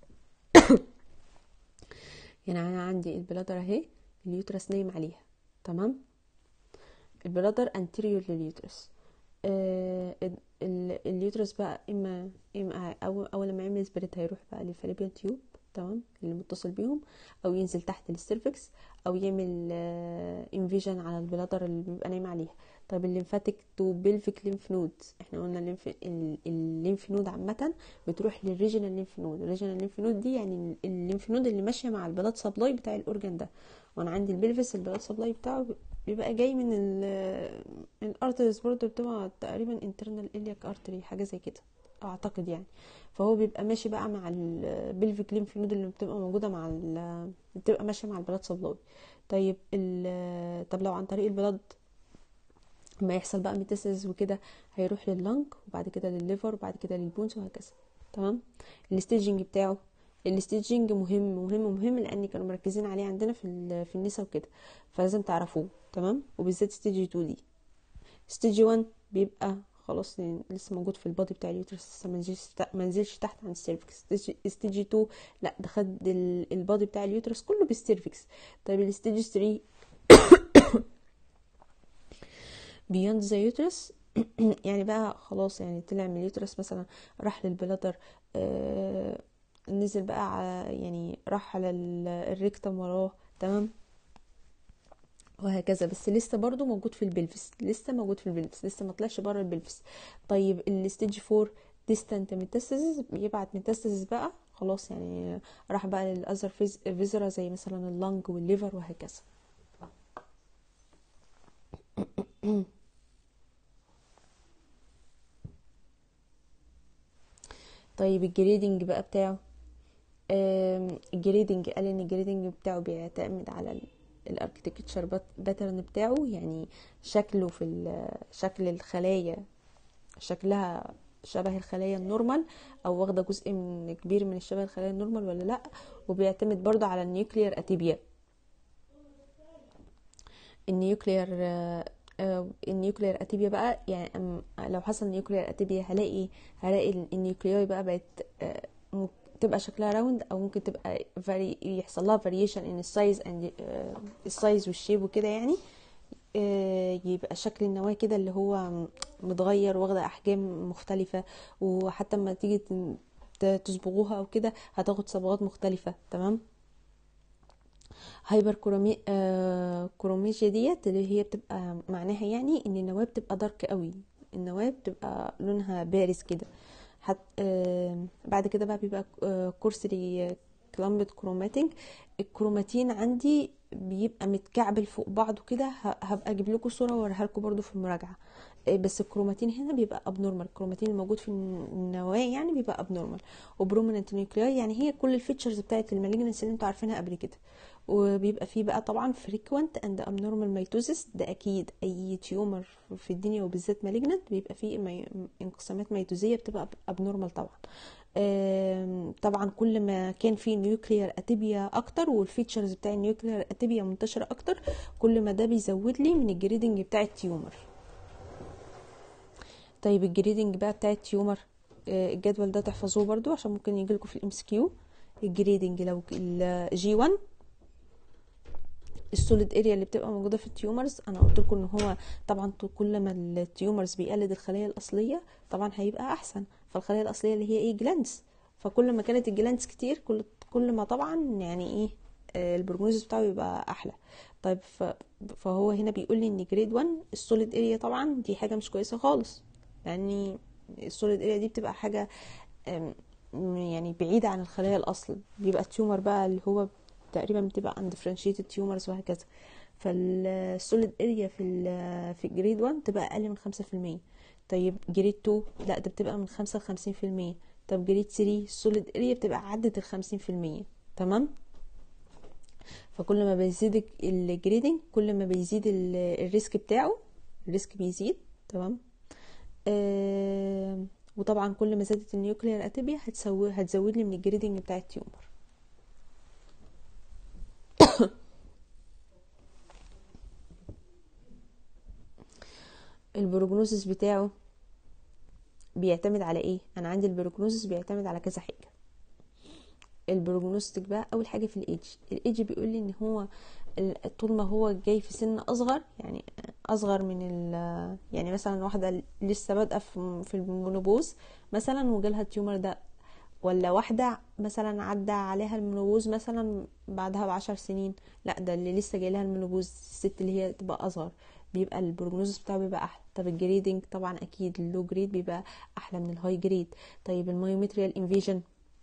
يعني انا عندي البلادر اهي اليوترس نايم عليها تمام البلادر انتيريور لليوترس آه اليوترس بقى اما اما اول اول ما يعمل سبريد هيروح بقى للفاليبيان تيوب تمام اللي متصل بيهم او ينزل تحت السيرفكس او يعمل انفيجن على البلادر اللي بيبقى نايم عليها طيب الليمفاتيك تو بيلفيك ليمف نود احنا قلنا الليمف الليمف نود عامه بتروح للريجنال ليمف نود الريجنال ليمف نود دي يعني الليمف نود اللي ماشيه مع البلاد سبلاي بتاع الاورجان ده وانا عندي البلفس البلاد سبلاي بتاعه بيبقى جاي من الارتريز برضه بتبقى تقريبا انترنال الياك ارتري حاجه زي كده اعتقد يعني فهو بيبقى ماشي بقى مع البلفيك ليمف نود اللي بتبقى موجوده مع بتبقى ماشيه مع البلاد سبلاي طيب طب لو عن طريق البلاد لما يحصل بقى ميتاسيس وكده هيروح لللنج وبعد كده للليفر وبعد كده للبونز وهكذا تمام الستيجنج بتاعه الستيجنج مهم مهم مهم لان كانوا مركزين عليه عندنا في في النساء وكده فلازم تعرفوه تمام وبالذات ستيج 2 دي ستيج 1 بيبقى خلاص لسه موجود في البادي بتاع اليوترس لسه ما نزلش تحت عن السيرفكس ستيج 2 لا ده خد البادي بتاع اليوترس كله بالسيرفكس طيب الستيج 3 بيوند ذا يوترس يعني بقى خلاص يعني طلع من اليوترس مثلا راح للبلادر آه نزل بقى على يعني راح على الريكتم وراه تمام وهكذا بس لسه برضو موجود في البلفس لسه موجود في البلفس لسه ما طلعش بره البلفس طيب الستيج 4 ديستانت ميتاستاسيس بيبعت ميتاستاسيس بقى خلاص يعني راح بقى للاذر فيزرا زي مثلا اللنج والليفر وهكذا طيب الجريدنج بقى بتاعه الجريدنج قال ان الجريدنج بتاعه بيعتمد على الاركتكتشر باترن بتاعه يعني شكله في شكل الخلايا شكلها شبه الخلايا النورمال او واخده جزء من كبير من الشبه الخلايا النورمال ولا لا وبيعتمد برضه على النيوكليير اتيبيا النيوكليير النيوكليير اتيبيا بقى يعني لو حصل نيوكليير اتيبيا هلاقي هلاقي النيوكليوي بقى بقت تبقى شكلها راوند او ممكن تبقى فري يحصل لها فاريشن ان السايز اند السايز والشيب وكده يعني يبقى شكل النواه كده اللي هو متغير واخده احجام مختلفه وحتى لما تيجي تصبغوها او كده هتاخد صبغات مختلفه تمام هايبر كرومي آه كروميجيا ديت اللي هي بتبقى معناها يعني ان النواه بتبقى دارك قوي النواه بتبقى لونها بارز كده حت آه بعد كده بقى بيبقى آه كورسري كلامبت كروماتينج الكروماتين عندي بيبقى متكعبل فوق بعضه كده هبقى اجيب لكم صوره واوريها لكم برده في المراجعه بس الكروماتين هنا بيبقى ابنورمال الكروماتين الموجود في النواه يعني بيبقى ابنورمال وبروميننت نيوكلياي يعني هي كل الفيتشرز بتاعت المالجنس اللي انتوا عارفينها قبل كده وبيبقى فيه بقى طبعا فريكوينت اند ابنورمال ميتوزيس ده اكيد اي تيومر في الدنيا وبالذات مالجنت بيبقى فيه مي... انقسامات ميتوزيه بتبقى ابنورمال طبعا طبعا كل ما كان فيه نيوكليير اتيبيا اكتر والفيتشرز بتاع النيوكليير اتيبيا منتشره اكتر كل ما ده بيزود لي من الجريدنج بتاع التيومر طيب الجريدنج بقى بتاع التيومر الجدول ده تحفظوه برضو عشان ممكن يجي لكم في الام اس كيو الجريدنج لو الجي 1 السوليد اريا اللي بتبقى موجوده في التيومرز انا قلت لكم ان هو طبعا كل ما التيومرز بيقلد الخلايا الاصليه طبعا هيبقى احسن فالخلايا الاصليه اللي هي ايه جلاندز فكل ما كانت الجلاندز كتير كل كل ما طبعا يعني ايه البروجنوز بتاعه يبقى احلى طيب فهو هنا بيقول لي ان جريد 1 السوليد اريا طبعا دي حاجه مش كويسه خالص يعني السوليد اريا دي بتبقى حاجه يعني بعيده عن الخلايا الاصل بيبقى التيومر بقى اللي هو تقريبا بتبقى undifferentiated tumors وهكذا فالسوليد اريا في ال في جريد 1 تبقى اقل من خمسة في المية طيب جريد 2 لا ده بتبقى من خمسة لخمسين في المية طب جريد 3 السوليد اريا بتبقى عدت الخمسين في المية تمام فكل ما بيزيد الجريدنج كل ما بيزيد الريسك بتاعه الريسك بيزيد تمام آه وطبعا كل ما زادت النيوكليير اتيبيا هتسوي هتزود لي من الجريدنج بتاع التيومر البروجنوسيس بتاعه بيعتمد على ايه انا عندي البروجنوسيس بيعتمد على كذا حاجه البروجنوستيك بقى اول حاجه في الايدج الايدج بيقول لي ان هو طول ما هو جاي في سن اصغر يعني اصغر من ال يعني مثلا واحده لسه بادئه في المونوبوز مثلا وجالها التيومر ده ولا واحدة مثلا عدى عليها المنوبوز مثلا بعدها بعشر سنين لا ده اللي لسه جاي لها المنوبوز الست اللي هي تبقى اصغر بيبقى البروجنوزس بتاعه بيبقى احلى طب الجريدنج طبعا اكيد اللو جريد بيبقى احلى من الهاي جريد طيب المايومتريال انفيجن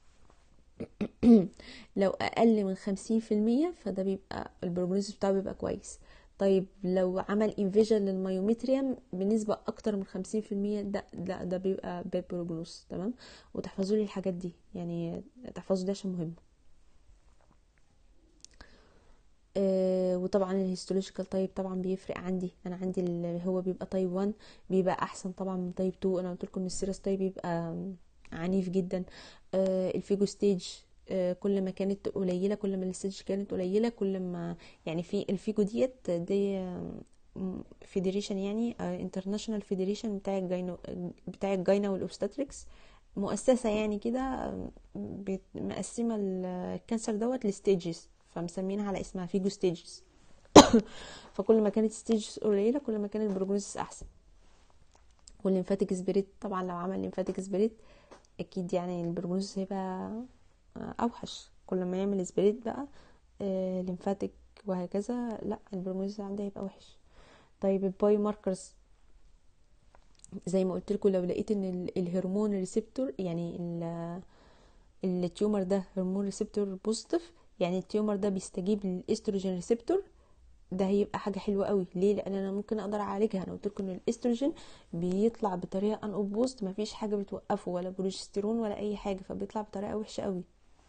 لو اقل من خمسين في المية فده بيبقى البروجنوزس بتاعه بيبقى كويس طيب لو عمل انفيجن للمايومتريوم بنسبة اكتر من خمسين في المية ده لا ده بيبقى باد بروجنوز تمام وتحفظوا لي الحاجات دي يعني تحفظوا ده عشان مهم آه وطبعا الهيستولوجيكال تايب طبعا بيفرق عندي انا عندي اللي هو بيبقى تايب 1 بيبقى احسن طبعا من تايب 2 انا قلت لكم ان السيرس تايب بيبقى عنيف جدا آه الفيجو ستيج آه كل ما كانت قليله كل ما الستيج كانت قليله كل ما يعني في الفيجو ديت دي فيدريشن يعني انترناشونال فيدريشن بتاع الجاينو بتاع الجاينا والاوبستاتريكس مؤسسه يعني كده مقسمه الكانسر دوت لستيجز فمسمينها على اسمها فيجو ستيجز فكل ما كانت ستيجز قليله كل ما كان البروجنوزس احسن والليمفاتيك سبريت طبعا لو عمل ليمفاتيك سبريت اكيد يعني البروجنوزس هيبقى اوحش كل ما يعمل سبريت بقى ليمفاتيك وهكذا لا البروجنوزس عنده هيبقى وحش طيب الباي ماركرز زي ما قلت لكم لو لقيت ان الهرمون ريسبتور يعني التيومر ده هرمون ريسبتور بوزيتيف يعني التيومر ده بيستجيب للاستروجين ريسبتور ده هيبقى حاجه حلوه قوي ليه لان انا ممكن اقدر اعالجها انا قلت لكم ان الاستروجين بيطلع بطريقه ان اوبوست مفيش حاجه بتوقفه ولا بروجستيرون ولا اي حاجه فبيطلع بطريقه وحشه قوي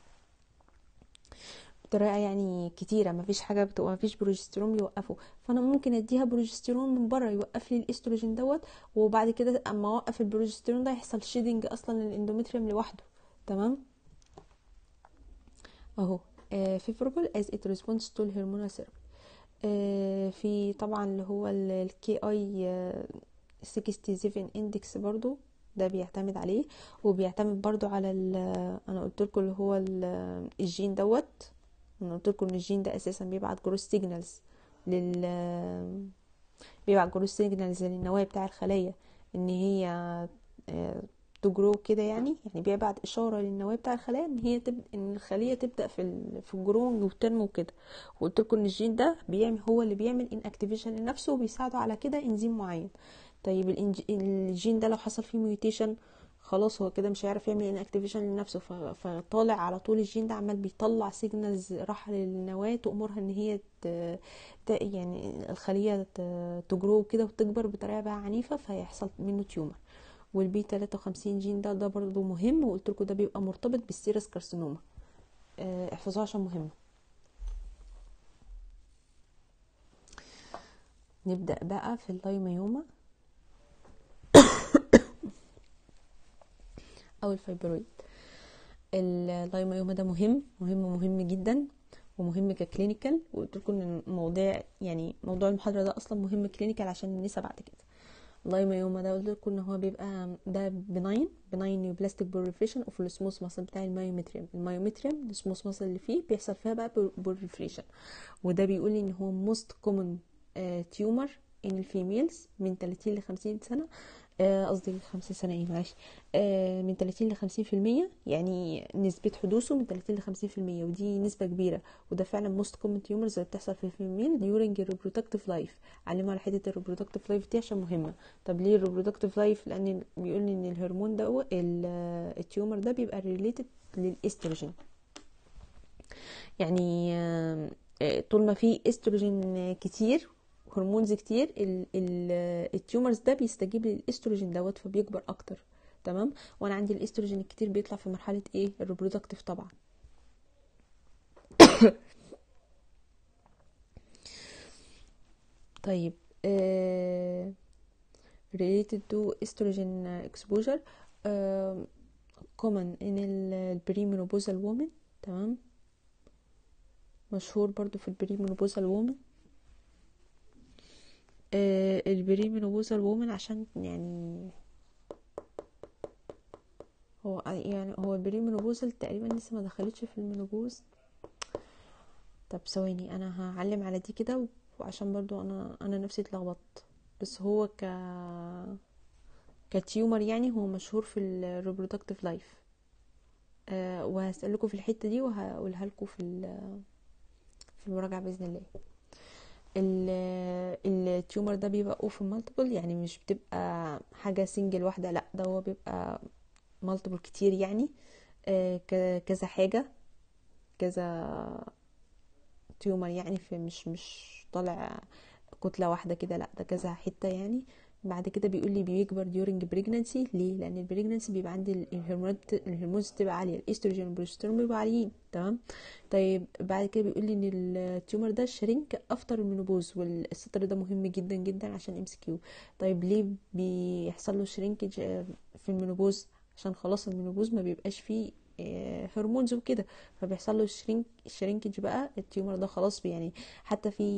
بطريقه يعني كتيره مفيش حاجه بتبقى مفيش بروجستيرون بيوقفه فانا ممكن اديها بروجستيرون من بره يوقف لي الاستروجين دوت وبعد كده اما اوقف البروجستيرون ده يحصل شيدنج اصلا للاندوميتريوم لوحده تمام اهو favorable as it responds to hormonal therapy آه في طبعا اللي هو الكي اي 67 اندكس برضو ده بيعتمد عليه وبيعتمد برضو على انا قلت لكم اللي هو الجين دوت انا قلت لكم ان الجين ده اساسا بيبعت جروس سيجنالز لل بيبعت جروس سيجنالز للنواه بتاع الخلايا ان هي تجرو كده يعني يعني بيبعت اشاره للنواه بتاع الخلايا ان هي تب... ان الخليه تبدا في ال... في الجروينج وتنمو كده وقلت لكم ان الجين ده بيعمل هو اللي بيعمل ان اكتيفيشن لنفسه وبيساعده على كده انزيم معين طيب الإنج... الجين ده لو حصل فيه ميوتيشن خلاص هو كده مش هيعرف يعمل ان اكتيفيشن لنفسه ف... فطالع على طول الجين ده عمال بيطلع سيجنالز راح للنواه تامرها ان هي ت... ت... يعني الخليه ت... تجرو كده وتكبر بطريقه بقى عنيفه فيحصل منه تيومر والبي 53 جين ده ده برضو مهم وقلت لكم ده بيبقى مرتبط بالسيرس كارسينوما اه احفظوه عشان مهم نبدأ بقى في اللايميوما او الفايبرويد اللايميوما ده مهم مهم مهم جدا ومهم ككلينيكال وقلت لكم ان المواضيع يعني موضوع المحاضره ده اصلا مهم كلينيكال عشان النساء بعد كده اللايميوما ده قلت لكم ان هو بيبقى ده بناين بناين نيوبلاستيك بوريفريشن اوف السموث ماسل بتاع المايومتريوم المايومتريوم السموث ماسل اللي فيه بيحصل فيها بقى بوريفريشن وده بيقول لي ان هو موست كومن تيومر ان الفيميلز من 30 ل 50 سنه قصدي 50 سنه ايه معلش آه من 30 ل 50 في المية يعني نسبة حدوثه من 30 ل 50 في المية ودي نسبة كبيرة وده فعلا موست كومن تيومرز اللي بتحصل في الفيميل ديورنج الريبرودكتيف لايف علموا على حتة الريبرودكتيف لايف دي عشان مهمة طب ليه الريبرودكتيف لايف لان بيقول لي ان الهرمون ده التيومر ده بيبقى ريليتد للاستروجين يعني آه طول ما في استروجين كتير هرمونز كتير ال ال التيومرز ده بيستجيب للاستروجين دوت فبيكبر اكتر تمام وانا عندي الاستروجين الكتير بيطلع في مرحله ايه الريبرودكتيف طبعا طيب آه related to estrogen exposure آه common in البريمينوبوزال woman تمام مشهور برضو في البريمينوبوزال woman آه البريمينوبوزال وومن عشان يعني هو يعني هو البريمينوبوزال تقريبا لسه ما دخلتش في المينوبوز طب ثواني انا هعلم على دي كده وعشان برضو انا انا نفسي اتلخبطت بس هو ك كتيومر يعني هو مشهور في الريبرودكتيف لايف أه وهسألكوا في الحتة دي وهقولها لكم في في المراجعة بإذن الله التيومر ده بيبقى اوفن مالتيبل يعني مش بتبقى حاجة سنجل واحدة لا ده هو بيبقى مالتيبل كتير يعني آه كذا حاجة كذا تيومر يعني في مش مش طالع كتلة واحدة كده لا ده كذا حتة يعني بعد كده بيقول لي بيكبر during pregnancy ليه لان البريجنانسي بيبقى عندي الهرمونات الهرمونز بتبقى عاليه الاستروجين والبروستيرون بيبقوا عاليين تمام طيب بعد كده بيقول لي ان التيومر ده شرينك افتر المينوبوز والسطر ده مهم جدا جدا عشان ام سي كيو طيب ليه بيحصل له شرينكج في المينوبوز عشان خلاص المينوبوز ما بيبقاش فيه هرمونز وكده فبيحصل له شرينك شرينكج بقى التيومر ده خلاص يعني حتى في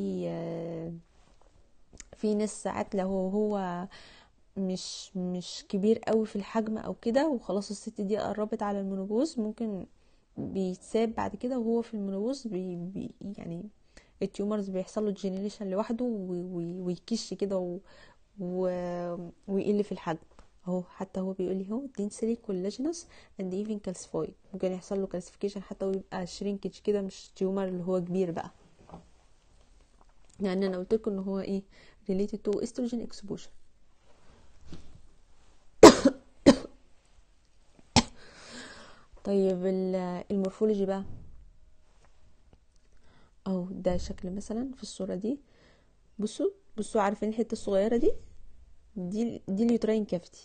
في ناس ساعات لو هو مش مش كبير قوي في الحجم او كده وخلاص الست دي قربت على المنوبوز ممكن بيتساب بعد كده وهو في المنوبوز بي بي يعني التيومرز بيحصل له جينيريشن لوحده ويكش كده و و ويقل في الحجم اهو حتى هو بيقول لي اهو densely collagenous and even calcified ممكن يحصل له كالسيفيكيشن حتى ويبقى شرينكج كده مش تيومر اللي هو كبير بقى يعني انا قلت لكم ان هو ايه related to estrogen exposure طيب المورفولوجي بقى اهو ده شكل مثلا في الصورة دي بصوا بصوا عارفين الحتة الصغيرة دي دي دي اليوتراين كافتي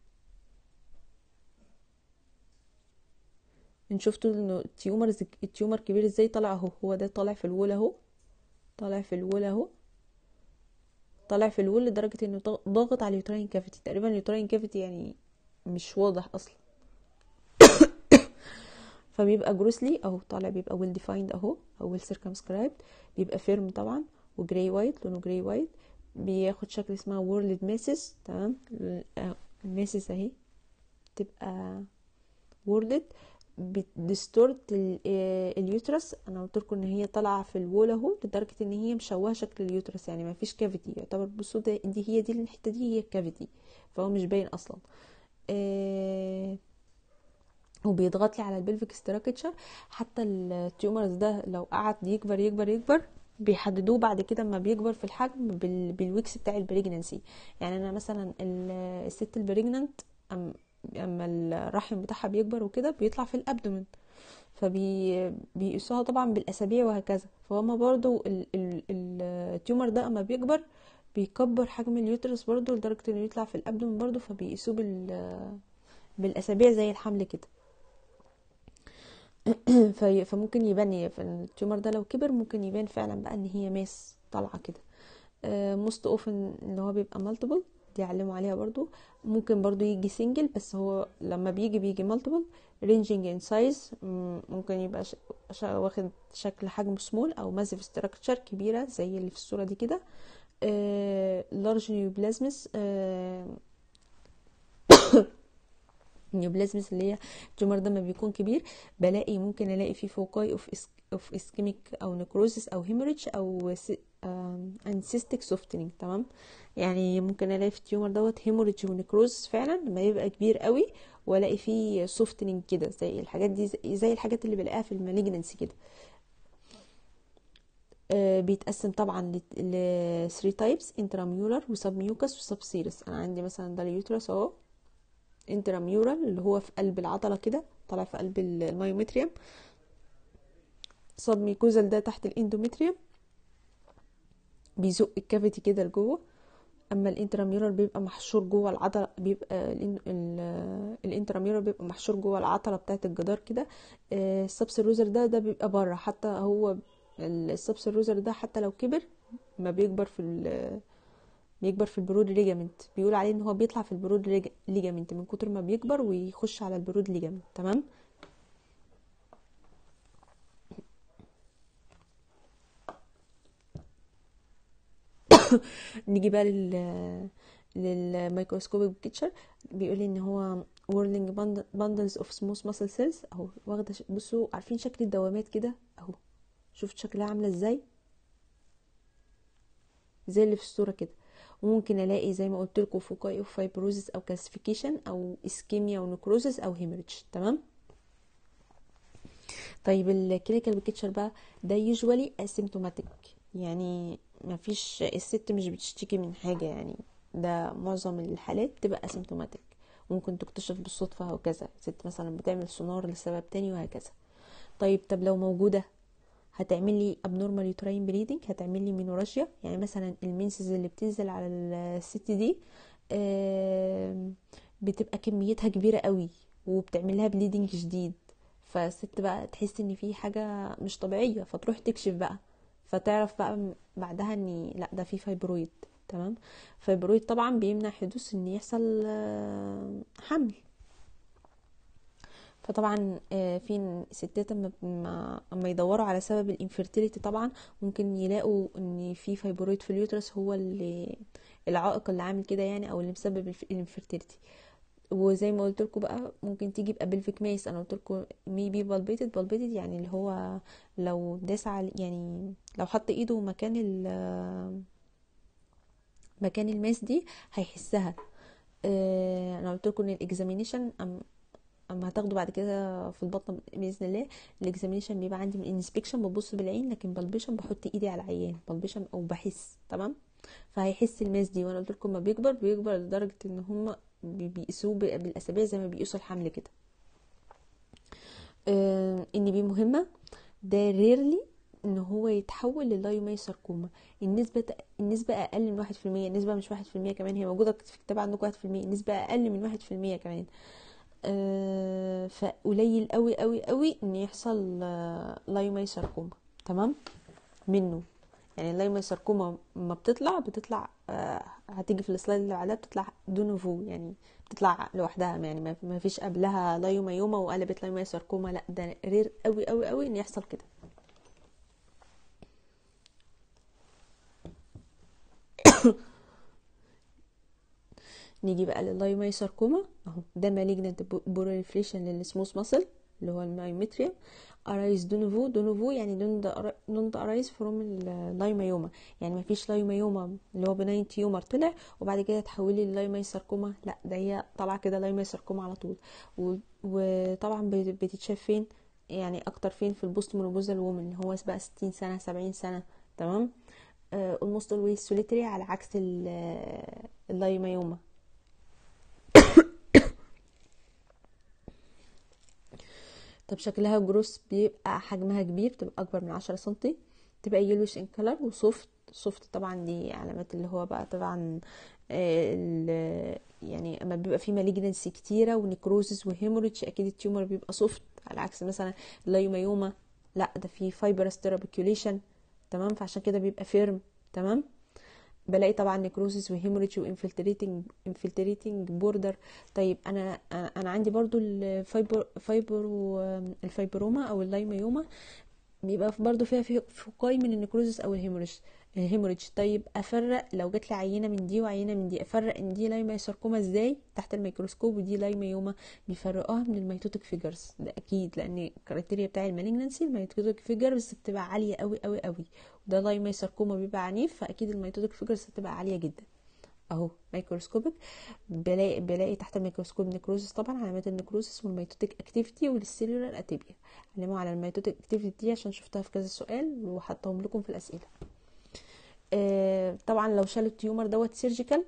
ان شفتوا انه التيومر التيومر كبير ازاي طالع اهو هو ده طالع في الوول اهو طالع في الوول اهو طالع في الول لدرجة انه ضاغط على اليوتراين كافيتي تقريبا اليوتراين كافيتي يعني مش واضح اصلا فبيبقى جروسلي اهو طالع بيبقى ويل ديفايند اهو او ويل سيركمسكرايبد بيبقى فيرم طبعا وجراي وايت لونه جراي وايت بياخد شكل اسمها وورلد ماسس تمام الماسس اهي تبقى وورلد بتديستورت اليوترس انا قلت لكم ان هي طالعه في الوول اهو لدرجه ان هي مشوهه شكل اليوترس يعني ما فيش كافيتي يعتبر بصوا دي هي دي الحته دي هي الكافيتي فهو مش باين اصلا آه وبيضغط لي على البلفيك ستراكشر حتى التيومرز ده لو قعد يكبر يكبر يكبر بيحددوه بعد كده اما بيكبر في الحجم بالويكس بتاع البريجننسي يعني انا مثلا الست البريجننت اما الرحم بتاعها بيكبر وكده بيطلع في الابدومن فبيقيسوها طبعا بالاسابيع وهكذا فهما برضو التيومر ده اما بيكبر بيكبر حجم اليوترس برضو لدرجة انه يطلع في الابدومن برضو فبيقيسوه بال بالاسابيع زي الحمل كده فممكن يبان التيومر ده لو كبر ممكن يبان فعلا بقى ان هي ماس طالعه كده موست اوفن ان هو بيبقى مالتيبل يعلموا عليها برضو ممكن برضو يجي سنجل بس هو لما بيجي بيجي مالتيبل رينجينج ان سايز ممكن يبقى ش... ش... واخد شكل حجم سمول او ماسيف ستراكشر كبيره زي اللي في الصوره دي كده لارج نيوبلازمس نيوبلازمس اللي هي التيومر ده ما بيكون كبير بلاقي ممكن الاقي فيه فوقاي اوف اوف اسكيميك او نكروزس او هيموريدج او انسيستيك سوفتنينج تمام يعني ممكن الاقي في التيومر دوت هيموريدج ونكروزس فعلا لما يبقى كبير قوي والاقي فيه سوفتنينج كده زي الحاجات دي زي الحاجات اللي بلاقيها في المالجنسي كده آه بيتقسم طبعا ل 3 تايبس انتراميولار وسب ميوكس وسب سيرس انا عندي مثلا ده اليوترس اهو انتراميورال اللي هو في قلب العضله كده طالع في قلب المايومتريوم سب ميكوزال ده تحت الاندومتريوم بيزق الكافيتي كده لجوه اما الانتراميورال بيبقى محشور جوه العضله بيبقى الانتراميورال بيبقى محشور جوه العضله بتاعه الجدار كده السبسيروزر ده ده بيبقى بره حتى هو السبسيروزر ده حتى لو كبر ما بيكبر في بيكبر في البرود ليجامنت بيقول عليه ان هو بيطلع في البرود ليجامنت من كتر ما بيكبر ويخش على البرود ليجامنت تمام نيجي بقى لل للميكروسكوبيك بيكتشر بيقول ان هو whirling bundles of smooth muscle cells اهو واخده بصوا عارفين شكل الدوامات كده اهو شفت شكلها عامله ازاي زي اللي في الصوره كده وممكن الاقي زي ما قلت لكم فوقاي اوف فايبروزس او كالسيفيكيشن او اسكيميا ونكروزس او هيموريدج تمام طيب الكلينيكال بيكتشر بقى ده يوجوالي اسيمتوماتيك يعني ما فيش الست مش بتشتكي من حاجه يعني ده معظم الحالات بتبقى اسيمتوماتيك ممكن تكتشف بالصدفه وكذا ست مثلا بتعمل سونار لسبب تاني وهكذا طيب طب لو موجوده هتعمل لي ابنورمال يوتراين بليدنج هتعمل لي مينوراجيا يعني مثلا المنسز اللي بتنزل على الست دي آم، بتبقى كميتها كبيره قوي وبتعمل لها بليدنج شديد فالست بقى تحس ان في حاجه مش طبيعيه فتروح تكشف بقى فتعرف بقى م- بعدها ان لا ده في فايبرويد تمام فايبرويد طبعا بيمنع حدوث ان يحصل آه، حمل فطبعا آه، في ستات اما اما أما يدوروا على سبب الانفيرتيليتي طبعا ممكن يلاقوا ان في فايبرويد في اليوترس هو اللي العائق اللي عامل كده يعني او اللي مسبب الانفيرتيليتي وزي ما قلت لكم بقى ممكن تيجي بابلفيك ماس انا قلت لكم ميبي بالبيتد بالبيتد يعني اللي هو لو داس على يعني لو حط ايده مكان ال مكان الماس دي هيحسها آه، انا قلت لكم ان الاكزامينيشن اما هتاخده بعد كده في البطن باذن الله الاكزامينيشن بيبقى عندي من الانسبكشن ببص بالعين لكن بالبيشن بحط ايدي على العيان بالبيشن او بحس تمام فهيحس الماس دي وانا قلت لكم ما بيكبر بيكبر لدرجه ان هم بيقيسوه ب- بالاسابيع زي ما بيقيسوا الحمل كده آه، ان بي مهمه ده ريرلي ان هو يتحول للايومي ساركوما النسبة النسبة أقل من واحد في المية النسبة مش واحد في المية كمان هي موجودة في كتاب عندكم واحد في المية النسبة أقل من واحد في المية كمان آه، فقليل قوي قوي قوي ان يحصل آه، لايومي ساركوما تمام منه يعني اللايومي ساركوما ما بتطلع بتطلع آه، هتيجي في السلايد اللي بعدها بتطلع دونوفو يعني بتطلع لوحدها يعني ما- ما فيش قبلها لايوميوما وقلبت لايومي ساركوما لا ده رير قوي قوي قوي ان يحصل كده نيجي بقى لللايومي ساركوما اهو ده مالجنت بوريفريشن للسموث ماسل اللي هو المايومتريا ارايز دونوفو دونوفو يعني دونت ارايز فروم اللايوميوما يعني ما فيش لايوميوما اللي هو بناين تيومر طلع وبعد كده تحولي للايومي ساركوما لا ده هي طالعه كده لايومي ساركوما على طول و- وطبعا بت- بتتشاف فين يعني اكتر فين في البوست مونوبوزال وومن اللي هو بقى 60 سنه 70 سنه تمام اولموست اولويز سوليتري على عكس ال- اللايوميوما طب شكلها جروس بيبقى حجمها كبير بتبقى اكبر من عشرة سنتي تبقى يلوش ان كلر وسوفت سوفت طبعا دي علامات اللي هو بقى طبعا آه، ال- يعني اما بيبقى في مالجنسي كتيره ونيكروزس وهيموريدج اكيد التيومر بيبقى سوفت على عكس مثلا اللايوميوما لا ده في فايبرس ترابيكيوليشن تمام فعشان كده بيبقى فيرم تمام بلاقي طبعا نيكروزس وهيموريدج وانفلتريتنج انفلتريتنج بوردر طيب انا انا أنا عندي برضو الفايبر فايبر الفايبروما او اللايميوما بيبقى برضو فيها في فقاي من النيكروزس او الهيموريدج الهيموريدج طيب افرق لو جات لي عينه من دي وعينه من دي افرق ان دي لايما ساركوما ازاي تحت الميكروسكوب ودي لايميوما بيفرقوها من الميتوتيك فيجرز ده اكيد لان الكريتيريا بتاع المالجنسي الميتوتيك فيجرز بتبقى عاليه قوي قوي قوي وده لايما ساركوما بيبقى عنيف فاكيد الميتوتيك فيجرز هتبقى عاليه جدا اهو مايكروسكوبك بلاقي بلاقي تحت الميكروسكوب نيكروزس طبعا علامات النيكروزس والميتوتيك اكتيفيتي والسيلولار اتيبيا علموا على الميتوتيك اكتيفيتي دي عشان شفتها في كذا سؤال وحطهم لكم في الاسئله آه طبعا لو شالوا التيومر دوت سيرجيكال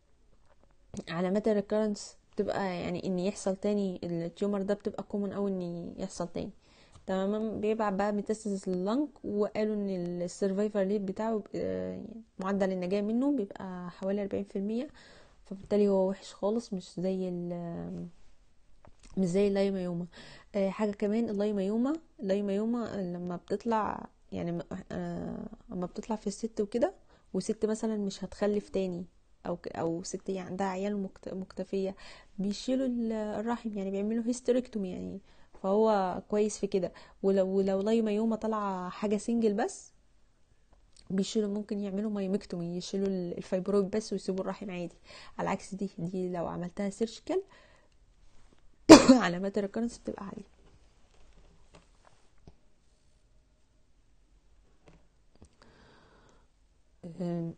علامات الريكرنس بتبقى يعني ان يحصل تاني التيومر ده بتبقى كومن او ان يحصل تاني تمام بيبعت بقى ميتاستاسيس لللنج وقالوا ان السرفايفر ريت بتاعه آه، معدل النجاة منه بيبقى حوالي أربعين في المية فبالتالي هو وحش خالص مش زي ال مش زي اللايميوما آه، حاجة كمان اللايميوما اللايميوما لما بتطلع يعني م- آه، اما بتطلع في الست وكده وست مثلا مش هتخلف تاني او ك- او ست يعني عندها عيال مكت- مكتفية بيشيلوا ال- الرحم يعني بيعملوا هيستريكتومي يعني فهو كويس في كده ولو لو لايميوما طالعة حاجة سنجل بس بيشيلوا ممكن يعملوا مايومكتومي يشيلوا ال- الفايبرويد بس ويسيبوا الرحم عادي على عكس دي دي لو عملتها سيرجيكال علامات الريكرنس بتبقى عالية أم،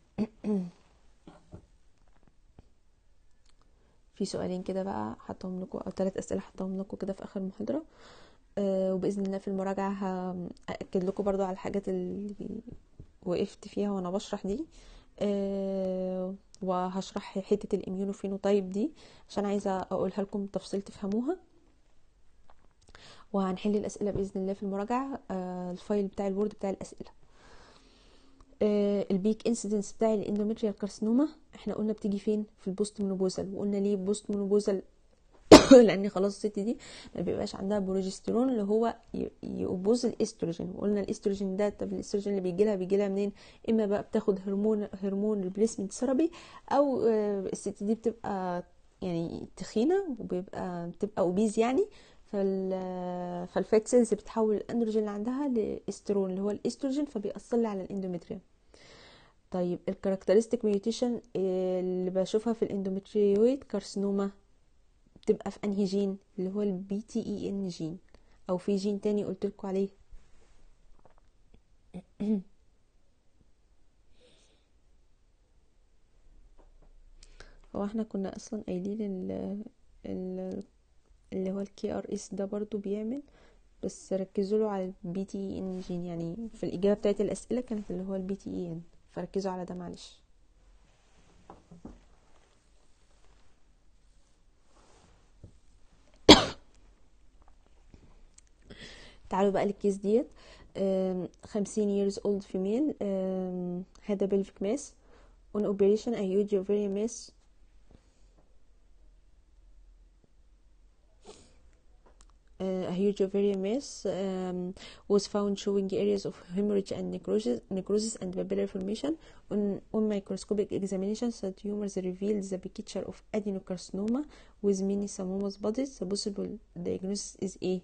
في سؤالين كده بقى حطهم لكم او ثلاث اسئله حطهم لكم كده في اخر المحاضره أه وباذن الله في المراجعه هاكد لكم برضو على الحاجات اللي وقفت فيها وانا بشرح دي أه وهشرح حته الاميونوفينوتايب دي عشان عايزه اقولها لكم تفصيل تفهموها وهنحل الاسئله باذن الله في المراجعه آه الفايل بتاع الوورد بتاع الاسئله آه البيك انسيدنس بتاع الاندوميتريال كارسينوما احنا قلنا بتيجي فين في البوست مونوبوزال وقلنا ليه بوست مونوبوزال لان خلاص الست دي ما بيبقاش عندها بروجسترون اللي هو يبوظ الاستروجين وقلنا الاستروجين ده طب الاستروجين اللي بيجي لها بيجي لها منين اما بقى بتاخد هرمون هرمون ريبليسمنت ثيرابي او الست دي بتبقى يعني تخينه وبيبقى بتبقى اوبيز يعني فال فالفات سيلز بتحول الاندروجين اللي عندها لاسترون اللي هو الاستروجين فبيأثر لي على الاندوميتريوم طيب الكاركترستيك ميوتيشن اللي بشوفها في الاندوميتريويد كارسينوما بتبقى في انهي جين اللي هو البي تي اي ان جين او في جين تاني قلت لكم عليه هو احنا كنا اصلا قايلين ال اللي هو الكي ار اس ده برضو بيعمل بس ركزوا له على البي تي اي ان جين يعني في الاجابه بتاعت الاسئله كانت اللي هو البي تي اي ان فركزوا على ده معلش تعالوا بقى للكيس ديت خمسين years old female had a pelvic mass on operation a huge ovarian mass a huge ovarian mass um, was found showing areas of hemorrhage and necrosis, necrosis and papillary formation. On, on microscopic examination, the tumors revealed the picture of adenocarcinoma with many samomous bodies. The possible diagnosis is A.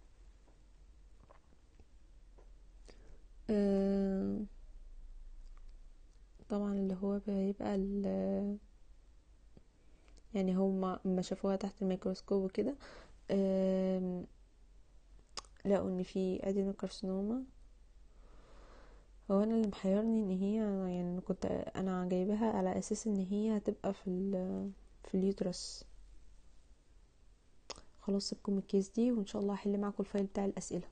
Uh, طبعا اللي هو بيبقى يعني هما ما شافوها تحت الميكروسكوب وكده لقوا ان في ادينوكارسينوما هو انا اللي محيرني ان هي يعني كنت انا جايبها على اساس ان هي هتبقى في ال في اليوترس خلاص سيبكم الكيس دي وان شاء الله هحل معاكم الفايل بتاع الاسئله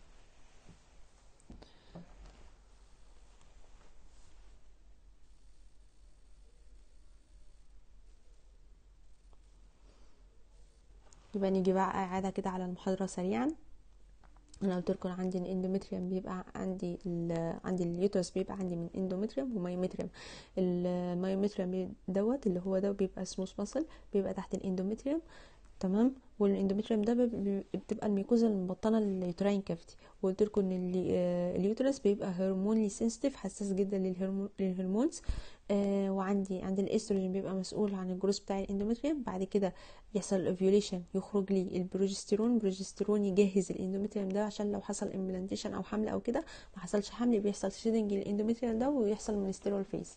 يبقى نيجي بقى قاعده كده على المحاضره سريعا انا قلت لكم عندي الاندومتريوم بيبقى عندي عندي اليوترس بيبقى عندي من اندومتريوم ومايومتريوم المايومتريوم دوت اللي هو ده بيبقى سموث ماسل بيبقى تحت الاندومتريوم تمام والاندومتريوم ده بتبقى الميكوزا المبطنه لليوتراين كافيتي وقلت لكم ان اليوترس بيبقى هرمونلي سنسيتيف حساس جدا للهرمونز آه وعندي عند الاستروجين بيبقى مسؤول عن الجروس بتاع الاندومتريوم بعد كده يحصل الاوفيوليشن يخرج لي البروجستيرون البروجستيرون يجهز الاندومتريوم ده عشان لو حصل امبلانتيشن او حمل او كده ما حصلش حمل بيحصل شيدنج للاندومتريوم ده ويحصل منستيرول فيز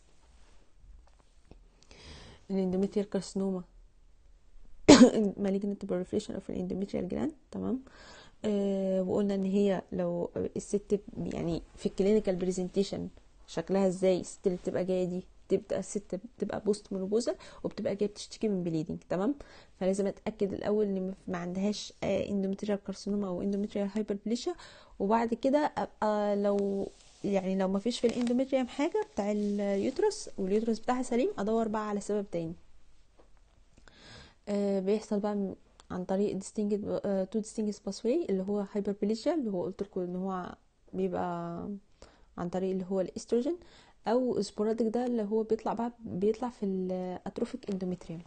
الاندومتريال كارسينوما malignant proliferation of endometrial gland تمام آه وقلنا ان هي لو الست يعني في الكلينيكال بريزنتيشن شكلها ازاي الست اللي بتبقى جايه دي تبقى الست بتبقى بوست مونوبوزا وبتبقى جايه بتشتكي من بليدنج تمام فلازم اتاكد الاول ان ما عندهاش اندومتريال كارسينوما او اندومتريال هايبربليشيا وبعد كده ابقى لو يعني لو ما فيش في الاندومتريوم حاجه بتاع اليوترس واليوترس بتاعها سليم ادور بقى على سبب تاني آه بيحصل بقى عن طريق distinguished uh, two distinguished pathway اللي هو hyperplasia اللي هو قلت لكم ان هو بيبقى عن طريق اللي هو الاستروجين او سبوراديك ده اللي هو بيطلع بقى بيطلع في الاتروفيك اندوميتريوم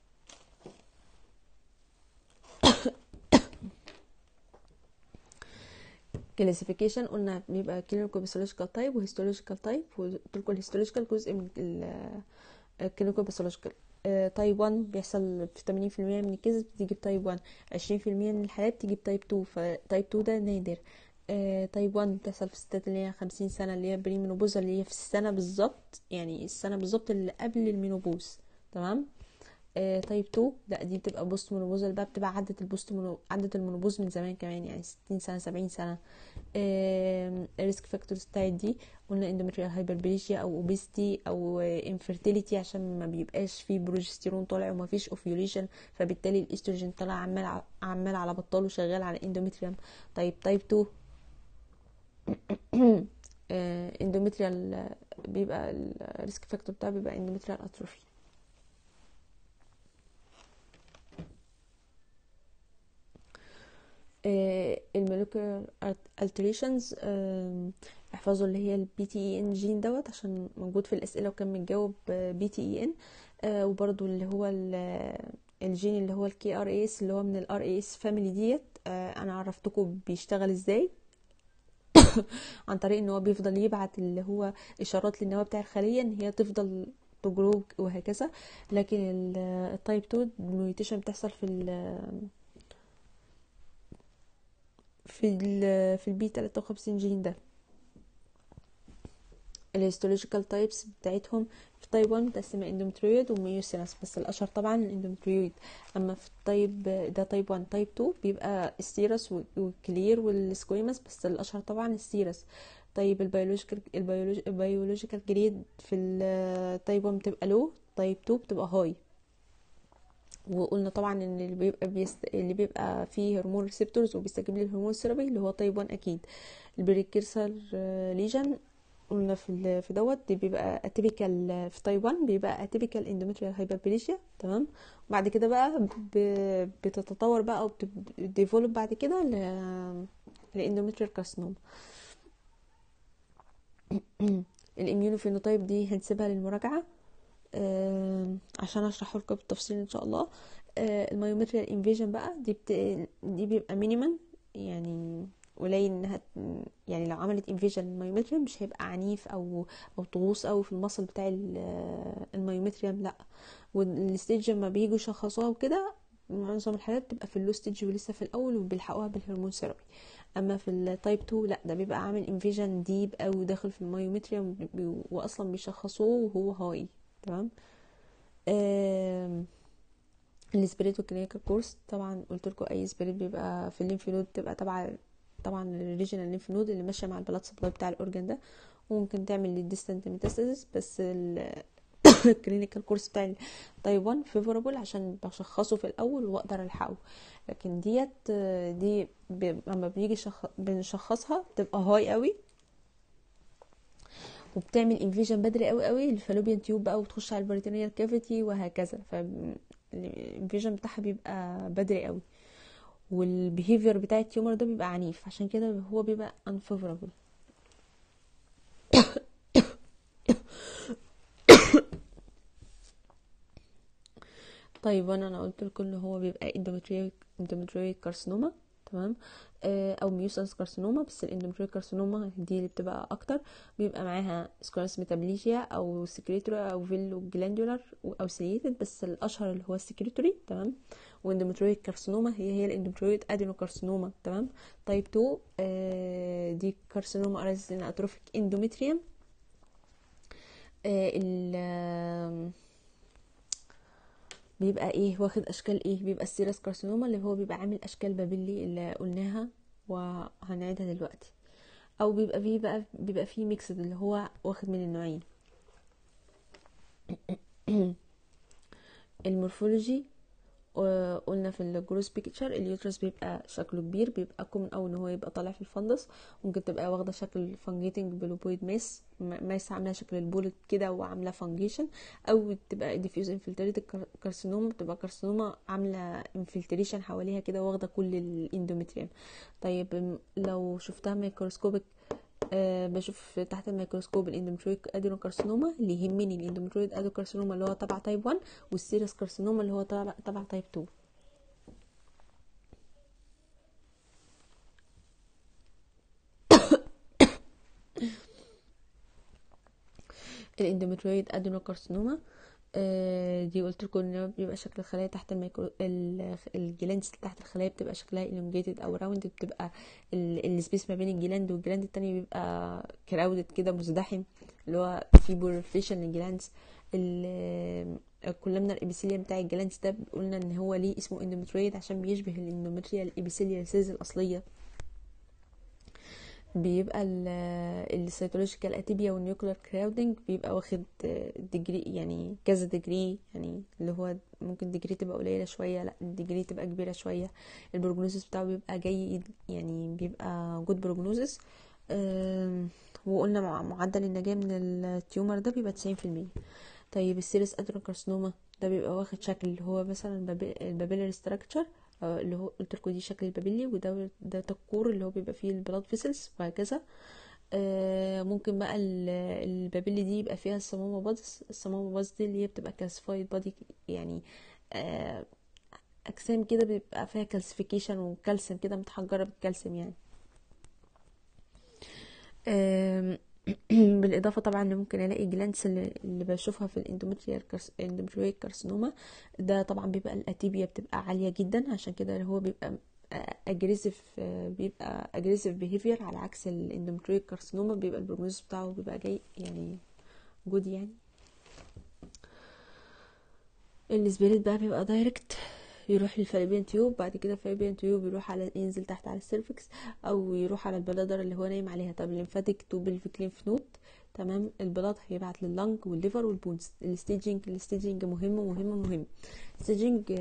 كلاسيفيكيشن قلنا بيبقى كلينيكو بيثولوجيكال تايب وهيستولوجيكال تايب وقلت لكم الهيستولوجيكال جزء من الكلينيكو بيثولوجيكال تايب 1 بيحصل في 80% من الكيسز بتيجي بتايب 1 20% من الحالات بتيجي بتايب 2 فتايب 2 ده نادر تايب 1 بتحصل في الستات اللي هي 50 سنة اللي هي بري مينوبوز اللي هي في السنة بالظبط يعني السنة بالظبط اللي قبل المينوبوز تمام تايب 2 لا دي بتبقى بوست مونوبوز بقى بتبقى عدت البوست منو... عدت المونوبوز من زمان كمان يعني 60 سنه 70 سنه الريسك فاكتورز بتاعت دي قلنا اندوميتريال هايبربليشيا او اوبيستي او انفيرتيليتي عشان ما بيبقاش فيه بروجستيرون طالع وما فيش اوفيوليشن فبالتالي الاستروجين طالع عمال عمال على بطال وشغال على اندوميتريوم طيب تايب 2 اندوميتريال بيبقى الريسك فاكتور بتاعه بيبقى اندوميتريال اتروفي المولكيولر alterations آه، احفظوا اللي هي البي تي اي ان جين دوت عشان موجود في الاسئله وكان متجاوب بي تي اي ان وبرضو اللي هو الجين اللي هو الكي ار اس اللي هو من الار اس فاميلي ديت آه، انا عرفتكم بيشتغل ازاي عن طريق ان هو بيفضل يبعت اللي هو اشارات للنواه بتاع الخليه ان هي تفضل تجرو وهكذا لكن التايب 2 الميوتيشن بتحصل في ال في ال في البي 53 جين ده الهيستولوجيكال تايبس بتاعتهم في تايب 1 متقسمة اندومتريويد وميوسينس بس الأشهر طبعا الاندومتريويد أما في التايب ده تايب 1 تايب 2 بيبقى السيرس والكلير والسكويمس بس الأشهر طبعا السيرس طيب البيولوجيكال البيولوجيكال جريد في التايب 1 بتبقى لو تايب 2 بتبقى هاي وقلنا طبعا ان اللي بيبقى بيست... اللي بيبقى فيه هرمون ريسبتورز وبيستجيب للهرمون السيرابي اللي هو تايب 1 اكيد البريكيرسر ليجن قلنا في في دوت دي بيبقى اتيبيكال في تايوان بيبقى اتيبيكال اندوميتريال هايبربليشيا تمام وبعد كده بقى بتتطور بقى او بتديفولب بعد كده لاندوميتريال كارسنوم الاميونوفينوتايب دي هنسيبها للمراجعه آه عشان اشرحه لكم بالتفصيل ان شاء الله آه المايومتريال انفيجن بقى دي بت... دي بيبقى مينيمم يعني قليل انها يعني لو عملت انفيجن مايومتريم مش هيبقى عنيف او او طغوص قوي في المصل بتاع المايومتريم لا والستيج لما بييجوا يشخصوها وكده معظم الحالات بتبقى في اللو ستيج ولسه في الاول وبيلحقوها بالهرمون سيرابي اما في التايب 2 لا ده بيبقى عامل انفيجن ديب قوي داخل في المايومتريم واصلا بيشخصوه وهو هاي تمام السبريت والكلينيكال كورس طبعا قلت لكم اي سبريت بيبقى في الليمف نود بتبقى تبع طبعا الريجنال ليمف نود اللي ماشيه مع البلاد سبلاي بتاع الاورجن ده وممكن تعمل للديستنت ميتاستاسيس بس الكلينيكال كورس بتاع تايب 1 فيفورابل عشان بشخصه في الاول واقدر الحقه لكن ديت دي لما بنيجي شخ... بنشخصها بتبقى هاي قوي وبتعمل انفيجن بدري قوي قوي الفالوبيان تيوب بقى وتخش على البريتونيال كافيتي وهكذا فالانفيجن بتاعها بيبقى بدري قوي والبيهيفير بتاع التيومر ده بيبقى عنيف عشان كده هو بيبقى unfavorable طيب وانا انا قلت لكم ان هو بيبقى اندومتريويك كارسينوما تمام او ميوسنس كارسينوما بس الاندومتريويك كارسينوما دي اللي بتبقى اكتر بيبقى معاها سكوانس ميتابليجيا او سكريتوري او فيلو جلاندولار او سيتد بس الاشهر اللي هو السكريتوري تمام واندومتريويد كارسينوما هي هي الاندومتريويد ادينوكارسينوما تمام تايب 2 آه دي كارسينوما اريزين اتروفيك اندومتريوم آه ال بيبقى ايه واخد اشكال ايه بيبقى السيرس كارسينوما اللي هو بيبقى عامل اشكال بابيلي اللي قلناها وهنعيدها دلوقتي او بيبقى فيه بقى بيبقى فيه ميكسد اللي هو واخد من النوعين المورفولوجي قلنا في الجروس بيكتشر اليوترس بيبقى شكله كبير بيبقى كومن او ان هو يبقى طالع في الفندس ممكن تبقى واخده شكل فانجيتنج بلوبويد ماس ماس عامله شكل البولت كده وعامله فانجيشن او تبقى ديفيوز انفلتريتد كارسينوما بتبقى كارسينوما عامله انفلتريشن حواليها كده واخده كل الاندوميتريوم طيب لو شفتها ميكروسكوبيك أه بشوف تحت الميكروسكوب الاندومترويد ادينوكارسينوما اللي يهمني الاندومترويد ادينوكارسينوما اللي هو تبع تايب 1 والسيرس كارسينوما اللي هو تبع تبع تايب 2 الاندومترويد ادينوكارسينوما آه دي قلت لكم ان بيبقى شكل الخلايا تحت الميكرو الجلاندز تحت الخلايا بتبقى شكلها elongated او راوند بتبقى السبيس ما بين الجلاند والجلاند التاني بيبقى كراودد كده مزدحم اللي هو في بورفليشن للجلاندز كولمنا الابيثيليوم بتاع الجلاندز ده قلنا ان هو ليه اسمه اندومترويد عشان بيشبه الاندومتريال الابيثيليال سيلز الاصليه بيبقى السيتولوجيكال اتيبيا والنيوكلير كراودنج بيبقى واخد ديجري يعني كذا ديجري يعني اللي هو ممكن ديجري تبقى قليله شويه لا الديجري تبقى كبيره شويه البروجنوزس بتاعه بيبقى جيد يعني بيبقى جود بروجنوزس وقلنا معدل النجاه من التيومر ده بيبقى 90% طيب السيرس ادرينوكارسينوما ده بيبقى واخد شكل اللي هو مثلا البابيلر ستراكشر آه، اللي هو قلت لكم دي شكل البابيلي وده ده تكور اللي هو بيبقى فيه البلاد فيسلز وهكذا آه، ممكن بقى ال- البابيلي دي يبقى فيها الصمامة باز الصمامة باز دي اللي هي بتبقى كالسيفايد بادي يعني آه، اجسام كده بيبقى فيها كالسيفيكيشن وكالسيوم كده متحجره بالكالسيوم يعني آم، بالاضافه طبعا اللي ممكن الاقي جلانس اللي, اللي بشوفها في الاندومتريال كارس... اندومتريال كارسينوما ده طبعا بيبقى الاتيبيا بتبقى عاليه جدا عشان كده هو بيبقى اجريسيف بيبقى اجريسيف بيهيفير على عكس الاندومتريال كارسينوما بيبقى البروجنوز بتاعه بيبقى جاي يعني جود يعني السبيريت بقى بيبقى دايركت يروح للفالبين تيوب بعد كده الفالبين تيوب يروح على ينزل تحت على السيرفكس او يروح على البلادر اللي هو نايم عليها طب الليمفاتيك تو بالفيك ليمف نود تمام البلاد هيبعت لللنج والليفر والبونز الستيجنج الستيجنج مهم مهم مهم الستيجنج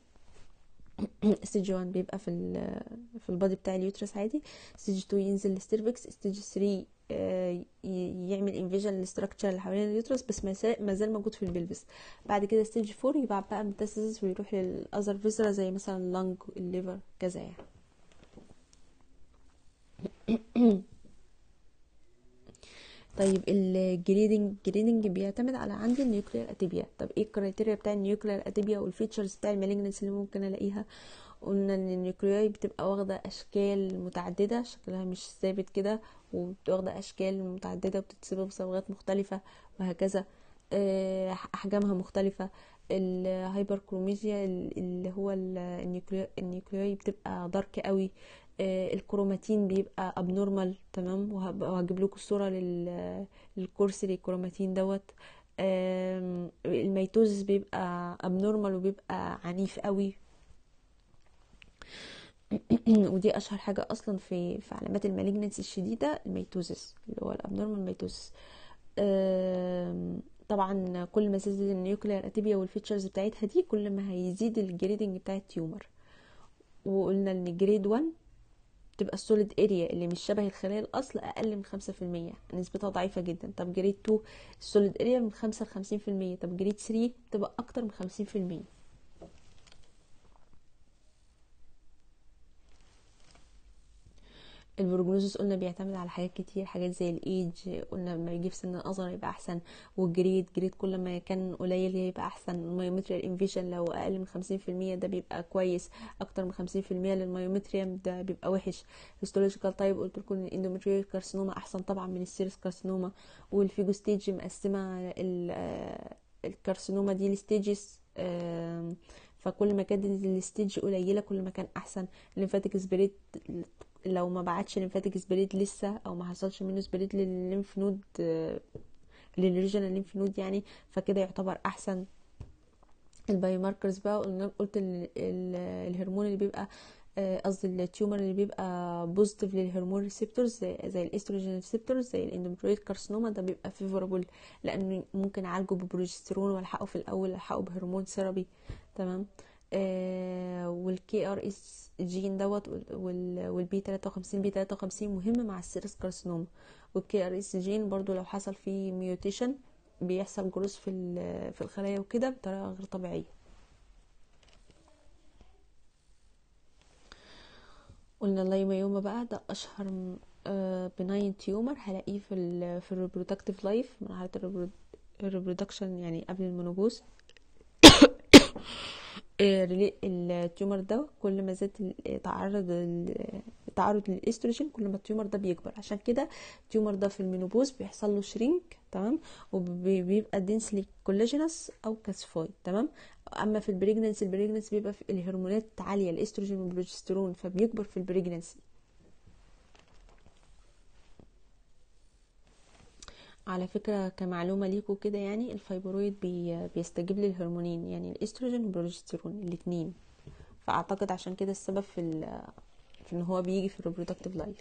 ستيج 1 بيبقى في ال في البادي بتاع اليوترس عادي ستيج 2 ينزل للستيرفكس ستيج 3 آه، ي- يعمل انفيجن للستراكشر اللي حوالين اليوترس بس ما زال- ما زال موجود في البلفس بعد كده ستيج 4 يبعت بقى ميتاسيس ويروح للاذر فيسرا زي مثلا اللنج الليفر كذا يعني طيب الجريدنج جريدنج بيعتمد على عندي النيوكلير اتيبيا طب ايه الكرايتيريا بتاع النيوكلير اتيبيا والفيتشرز بتاع المالجنس اللي ممكن الاقيها قلنا ان النيوكلياي بتبقى واخده اشكال متعدده شكلها مش ثابت كده واخده اشكال متعدده وبتتصبغ بصبغات مختلفه وهكذا آه، احجامها مختلفه الهايبركروميزيا اللي هو النيوكلياي النيوكلياي بتبقى دارك قوي آه، الكروماتين بيبقى ابنورمال تمام وهب- وهجيب لكم الصوره لل للكورسري كروماتين دوت آم، الميتوزس بيبقى ابنورمال وبيبقى عنيف قوي ودي اشهر حاجه اصلا في في علامات المالجنسي الشديده الميتوزس اللي هو الابنورمال ميتوزس آم، طبعا كل ما زادت النيوكلير اتيبيا والفيتشرز بتاعتها دي كل ما هيزيد الجريدنج بتاع التيومر وقلنا ان جريد 1 تبقى السوليد اريا اللي مش شبه الخلايا الاصل اقل من خمسة في المية نسبتها ضعيفة جدا طب جريد 2 السوليد اريا من خمسة لخمسين في المية طب جريد 3 تبقى اكتر من خمسين في المية البروجنوزس قلنا بيعتمد على حاجات كتير حاجات زي الايج قلنا لما يجي في سن الاصغر يبقى احسن والجريد جريد كل ما كان قليل يبقى احسن المايومتريال انفيشن لو اقل من خمسين في المية ده بيبقى كويس اكتر من خمسين في المية للمايومتريم ده بيبقى وحش هيستولوجيكال تايب قلت لكم ان الاندومتريال كارسينوما احسن طبعا من السيرس كارسينوما والفيجو ستيج مقسمه ال- آه، الكارسينوما دي لستيجز فكل ما كانت الستيج قليله كل ما كان احسن الليمفاتيك سبريت لو ما بعتش ليمفاتيك سبريد لسه او ما حصلش منه سبريد للليمف نود آه، للريجنال ليمف نود يعني فكده يعتبر احسن البايو ماركرز بقى قلنا قلت ال- ال- الهرمون اللي بيبقى آه، قصدي التيومر اللي بيبقى بوزيتيف للهرمون ريسبتورز زي, زي الاستروجين ريسبتورز زي الاندومتريال كارسينوما ده بيبقى فيفورابل لانه ممكن اعالجه ببروجسترون والحقه في الاول الحقه بهرمون ثيرابي تمام آه والكي ار اس جين دوت والبي 53 بي 53 مهم مع السيرس كارسينوما والكي ار اس جين برضو لو حصل فيه ميوتيشن بيحصل جروث في ال- في الخلايا وكده بطريقه غير طبيعيه قلنا اللايميوما بقى ده اشهر بناين تيومر هلاقيه في ال في الريبرودكتيف لايف مرحله الريبرودكشن يعني قبل المنوبوز آه، ريلي- التيومر ده كل ما زاد ال- تعرض ال- التعرض للاستروجين كل ما التيومر ده بيكبر عشان كده التيومر ده في المينوبوز بيحصل له شرينك تمام وبيبقى دينسلي كولاجينس او كاسفاي تمام اما في البريجننسي البريجننسي بيبقى في الهرمونات عاليه الاستروجين والبروجسترون فبيكبر في البريجننسي على فكرة كمعلومة ليكوا كده يعني الفايبرويد بي بيستجيب للهرمونين يعني الاستروجين والبروجسترون الاتنين فاعتقد عشان كده السبب في ال في ان هو بيجي في الريبرودكتيف لايف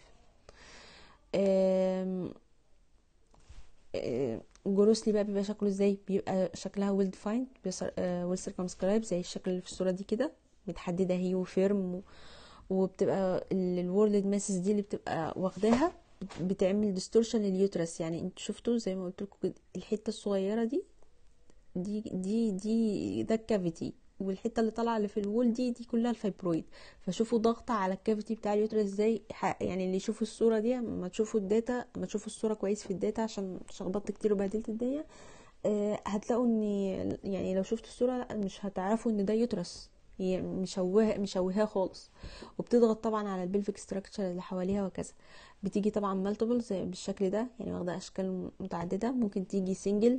جروسلي بقى بيبقى شكله ازاي بيبقى شكلها ويل ديفايند ويل سيركمسكرايب زي الشكل اللي في الصورة دي كده متحددة هي وفيرم و- وبتبقى الورلد ماسس دي اللي بتبقى واخداها بتعمل ديستورشن لليوترس يعني انتوا شفتوا زي ما قلت لكم الحته الصغيره دي دي دي دي ده الكافيتي والحته اللي طالعه اللي في الوول دي دي كلها الفايبرويد فشوفوا ضغط على الكافيتي بتاع اليوترس ازاي يعني اللي يشوفوا الصوره دي ما تشوفوا الداتا ما تشوفوا الصوره كويس في الداتا عشان شخبطت كتير وبهدلت الدنيا آه هتلاقوا ان يعني لو شفتوا الصوره مش هتعرفوا ان ده يوترس هي مشوهه مشوهاه خالص وبتضغط طبعا على البلفيك ستراكشر اللي حواليها وكذا بتيجي طبعا مالتيبل زي بالشكل ده يعني واخده اشكال متعدده ممكن تيجي سنجل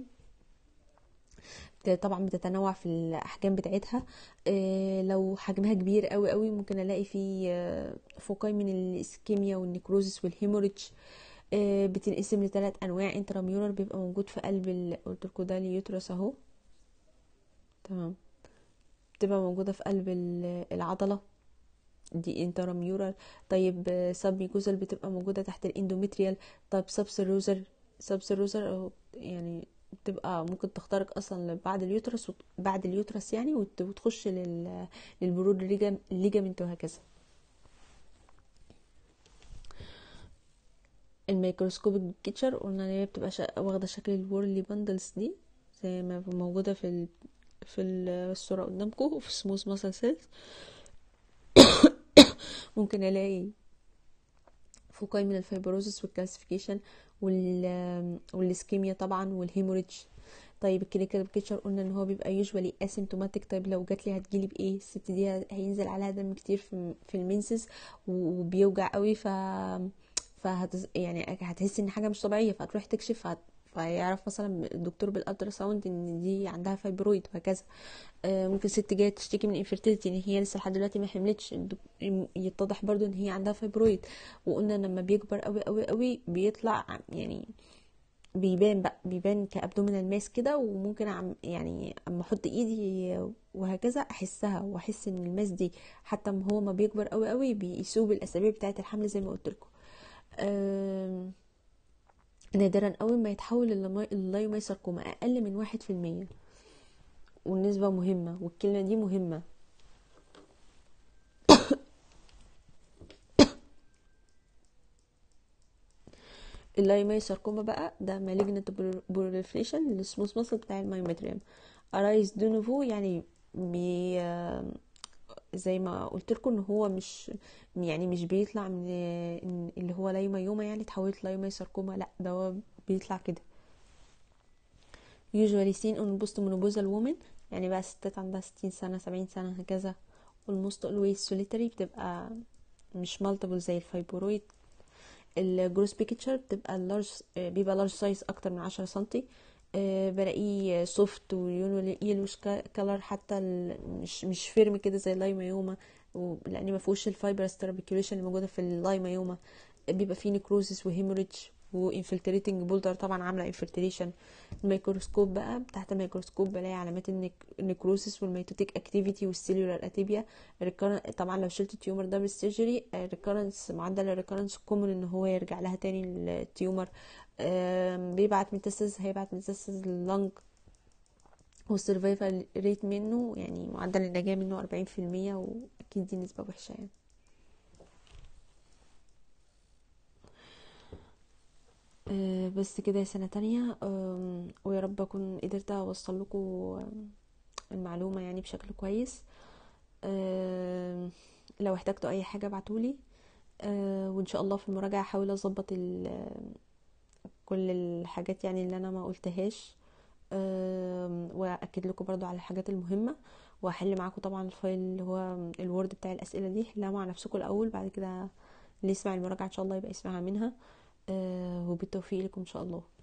طبعا بتتنوع في الاحجام بتاعتها إيه لو حجمها كبير قوي قوي ممكن الاقي فيه فوقاي من الاسكيميا والنيكروزس والهيموريدج إيه بتنقسم لثلاث انواع انتراميولر بيبقى موجود في قلب قلت لكم ده اليوترس اهو تمام بتبقى موجوده في قلب العضله دي انتراميورال طيب سب ميكوزال بتبقى موجوده تحت الاندوميتريال طيب سب سيروزر سب سيروزر يعني بتبقى ممكن تخترق اصلا بعد اليوترس بعد اليوترس يعني وتخش لل للبرود الليجامنت وهكذا الميكروسكوبيك كيتشر قلنا ان هي بتبقى شا... واخده شكل الورلي باندلز دي زي ما موجوده في ال... في الصوره قدامكم وفي سموث ماسل سيلز ممكن الاقي فوقاي من الفيبروزس والكالسيفيكيشن وال والاسكيميا طبعا والهيموريدج طيب الكلينيكال بيكتشر قلنا ان هو بيبقى يوجوالي اسيمتوماتيك طيب لو جات لي هتجيلي بايه الست دي هينزل عليها دم كتير في, في المنسس وبيوجع قوي ف فهت يعني هتحس ان حاجه مش طبيعيه فهتروح تكشف هت... فيعرف مثلا الدكتور بالالترا ساوند ان دي عندها فايبرويد وهكذا آه ممكن ست جايه تشتكي من انفيرتيليتي ان هي لسه لحد دلوقتي ما حملتش يتضح برضو ان هي عندها فايبرويد وقلنا لما بيكبر قوي قوي قوي بيطلع يعني بيبان بقى بيبان كابدومينال ماس كده وممكن عم يعني اما احط ايدي وهكذا احسها واحس ان الماس دي حتى ما هو ما بيكبر قوي قوي بيقيسوه بالاسابيع بتاعه الحمل زي ما قلت لكم آه نادرا قوي ما يتحول اللايوميساركوما اقل من واحد في المية والنسبة مهمة والكلمة دي مهمة اللايوميساركوما بقى ده مالجنت بروليفريشن للسموث ماسل بتاع المايومتريم ارايز دو نوفو يعني بي زي ما قلت لكم ان هو مش يعني مش بيطلع من اللي هو لايوما يعني تحولت لايوما ساركوما لا ده هو بيطلع كده usually seen on post menopausal women يعني بقى ستات عندها ستين سنة سبعين سنة هكذا والموست always solitary بتبقى مش multiple زي الفايبرويد الجروس بيكتشر بتبقى اللارج بيبقى لارج سايز اكتر من عشرة سنتي أه بلاقيه سوفت ويلوش كلر حتى مش مش فيرم كده زي اللايمايوما لان ما فيهوش الفايبر سترابيكيوليشن اللي موجوده في اللايمايوما بيبقى فيه نيكروزس وهيموريدج وانفلتريتنج بولدر طبعا عامله انفلتريشن الميكروسكوب بقى تحت الميكروسكوب بلاقي علامات النيكروسس والميتوتيك اكتيفيتي والسيلولار اتيبيا طبعا لو شلت التيومر ده بالسيرجري ريكورنس معدل الريكورنس كومن ان هو يرجع لها تاني التيومر بيبعت ميتاسيس هيبعت ميتاسيس لللنج والسرفايفل ريت منه يعني معدل النجاة منه أربعين في المية وأكيد دي نسبة وحشة يعني أه بس كده يا سنة تانية أه ويا رب أكون قدرت أوصل لكم المعلومة يعني بشكل كويس أه لو احتجتوا أي حاجة ابعتولي وإن شاء الله في المراجعة هحاول أظبط كل الحاجات يعني اللي أنا ما قلتهاش واكد لكم برضو على الحاجات المهمه واحل معاكم طبعا الفايل اللي هو الوورد بتاع الاسئله دي حلها مع نفسكم الاول بعد كده اللي يسمع المراجعه ان شاء الله يبقى يسمعها منها وبالتوفيق لكم ان شاء الله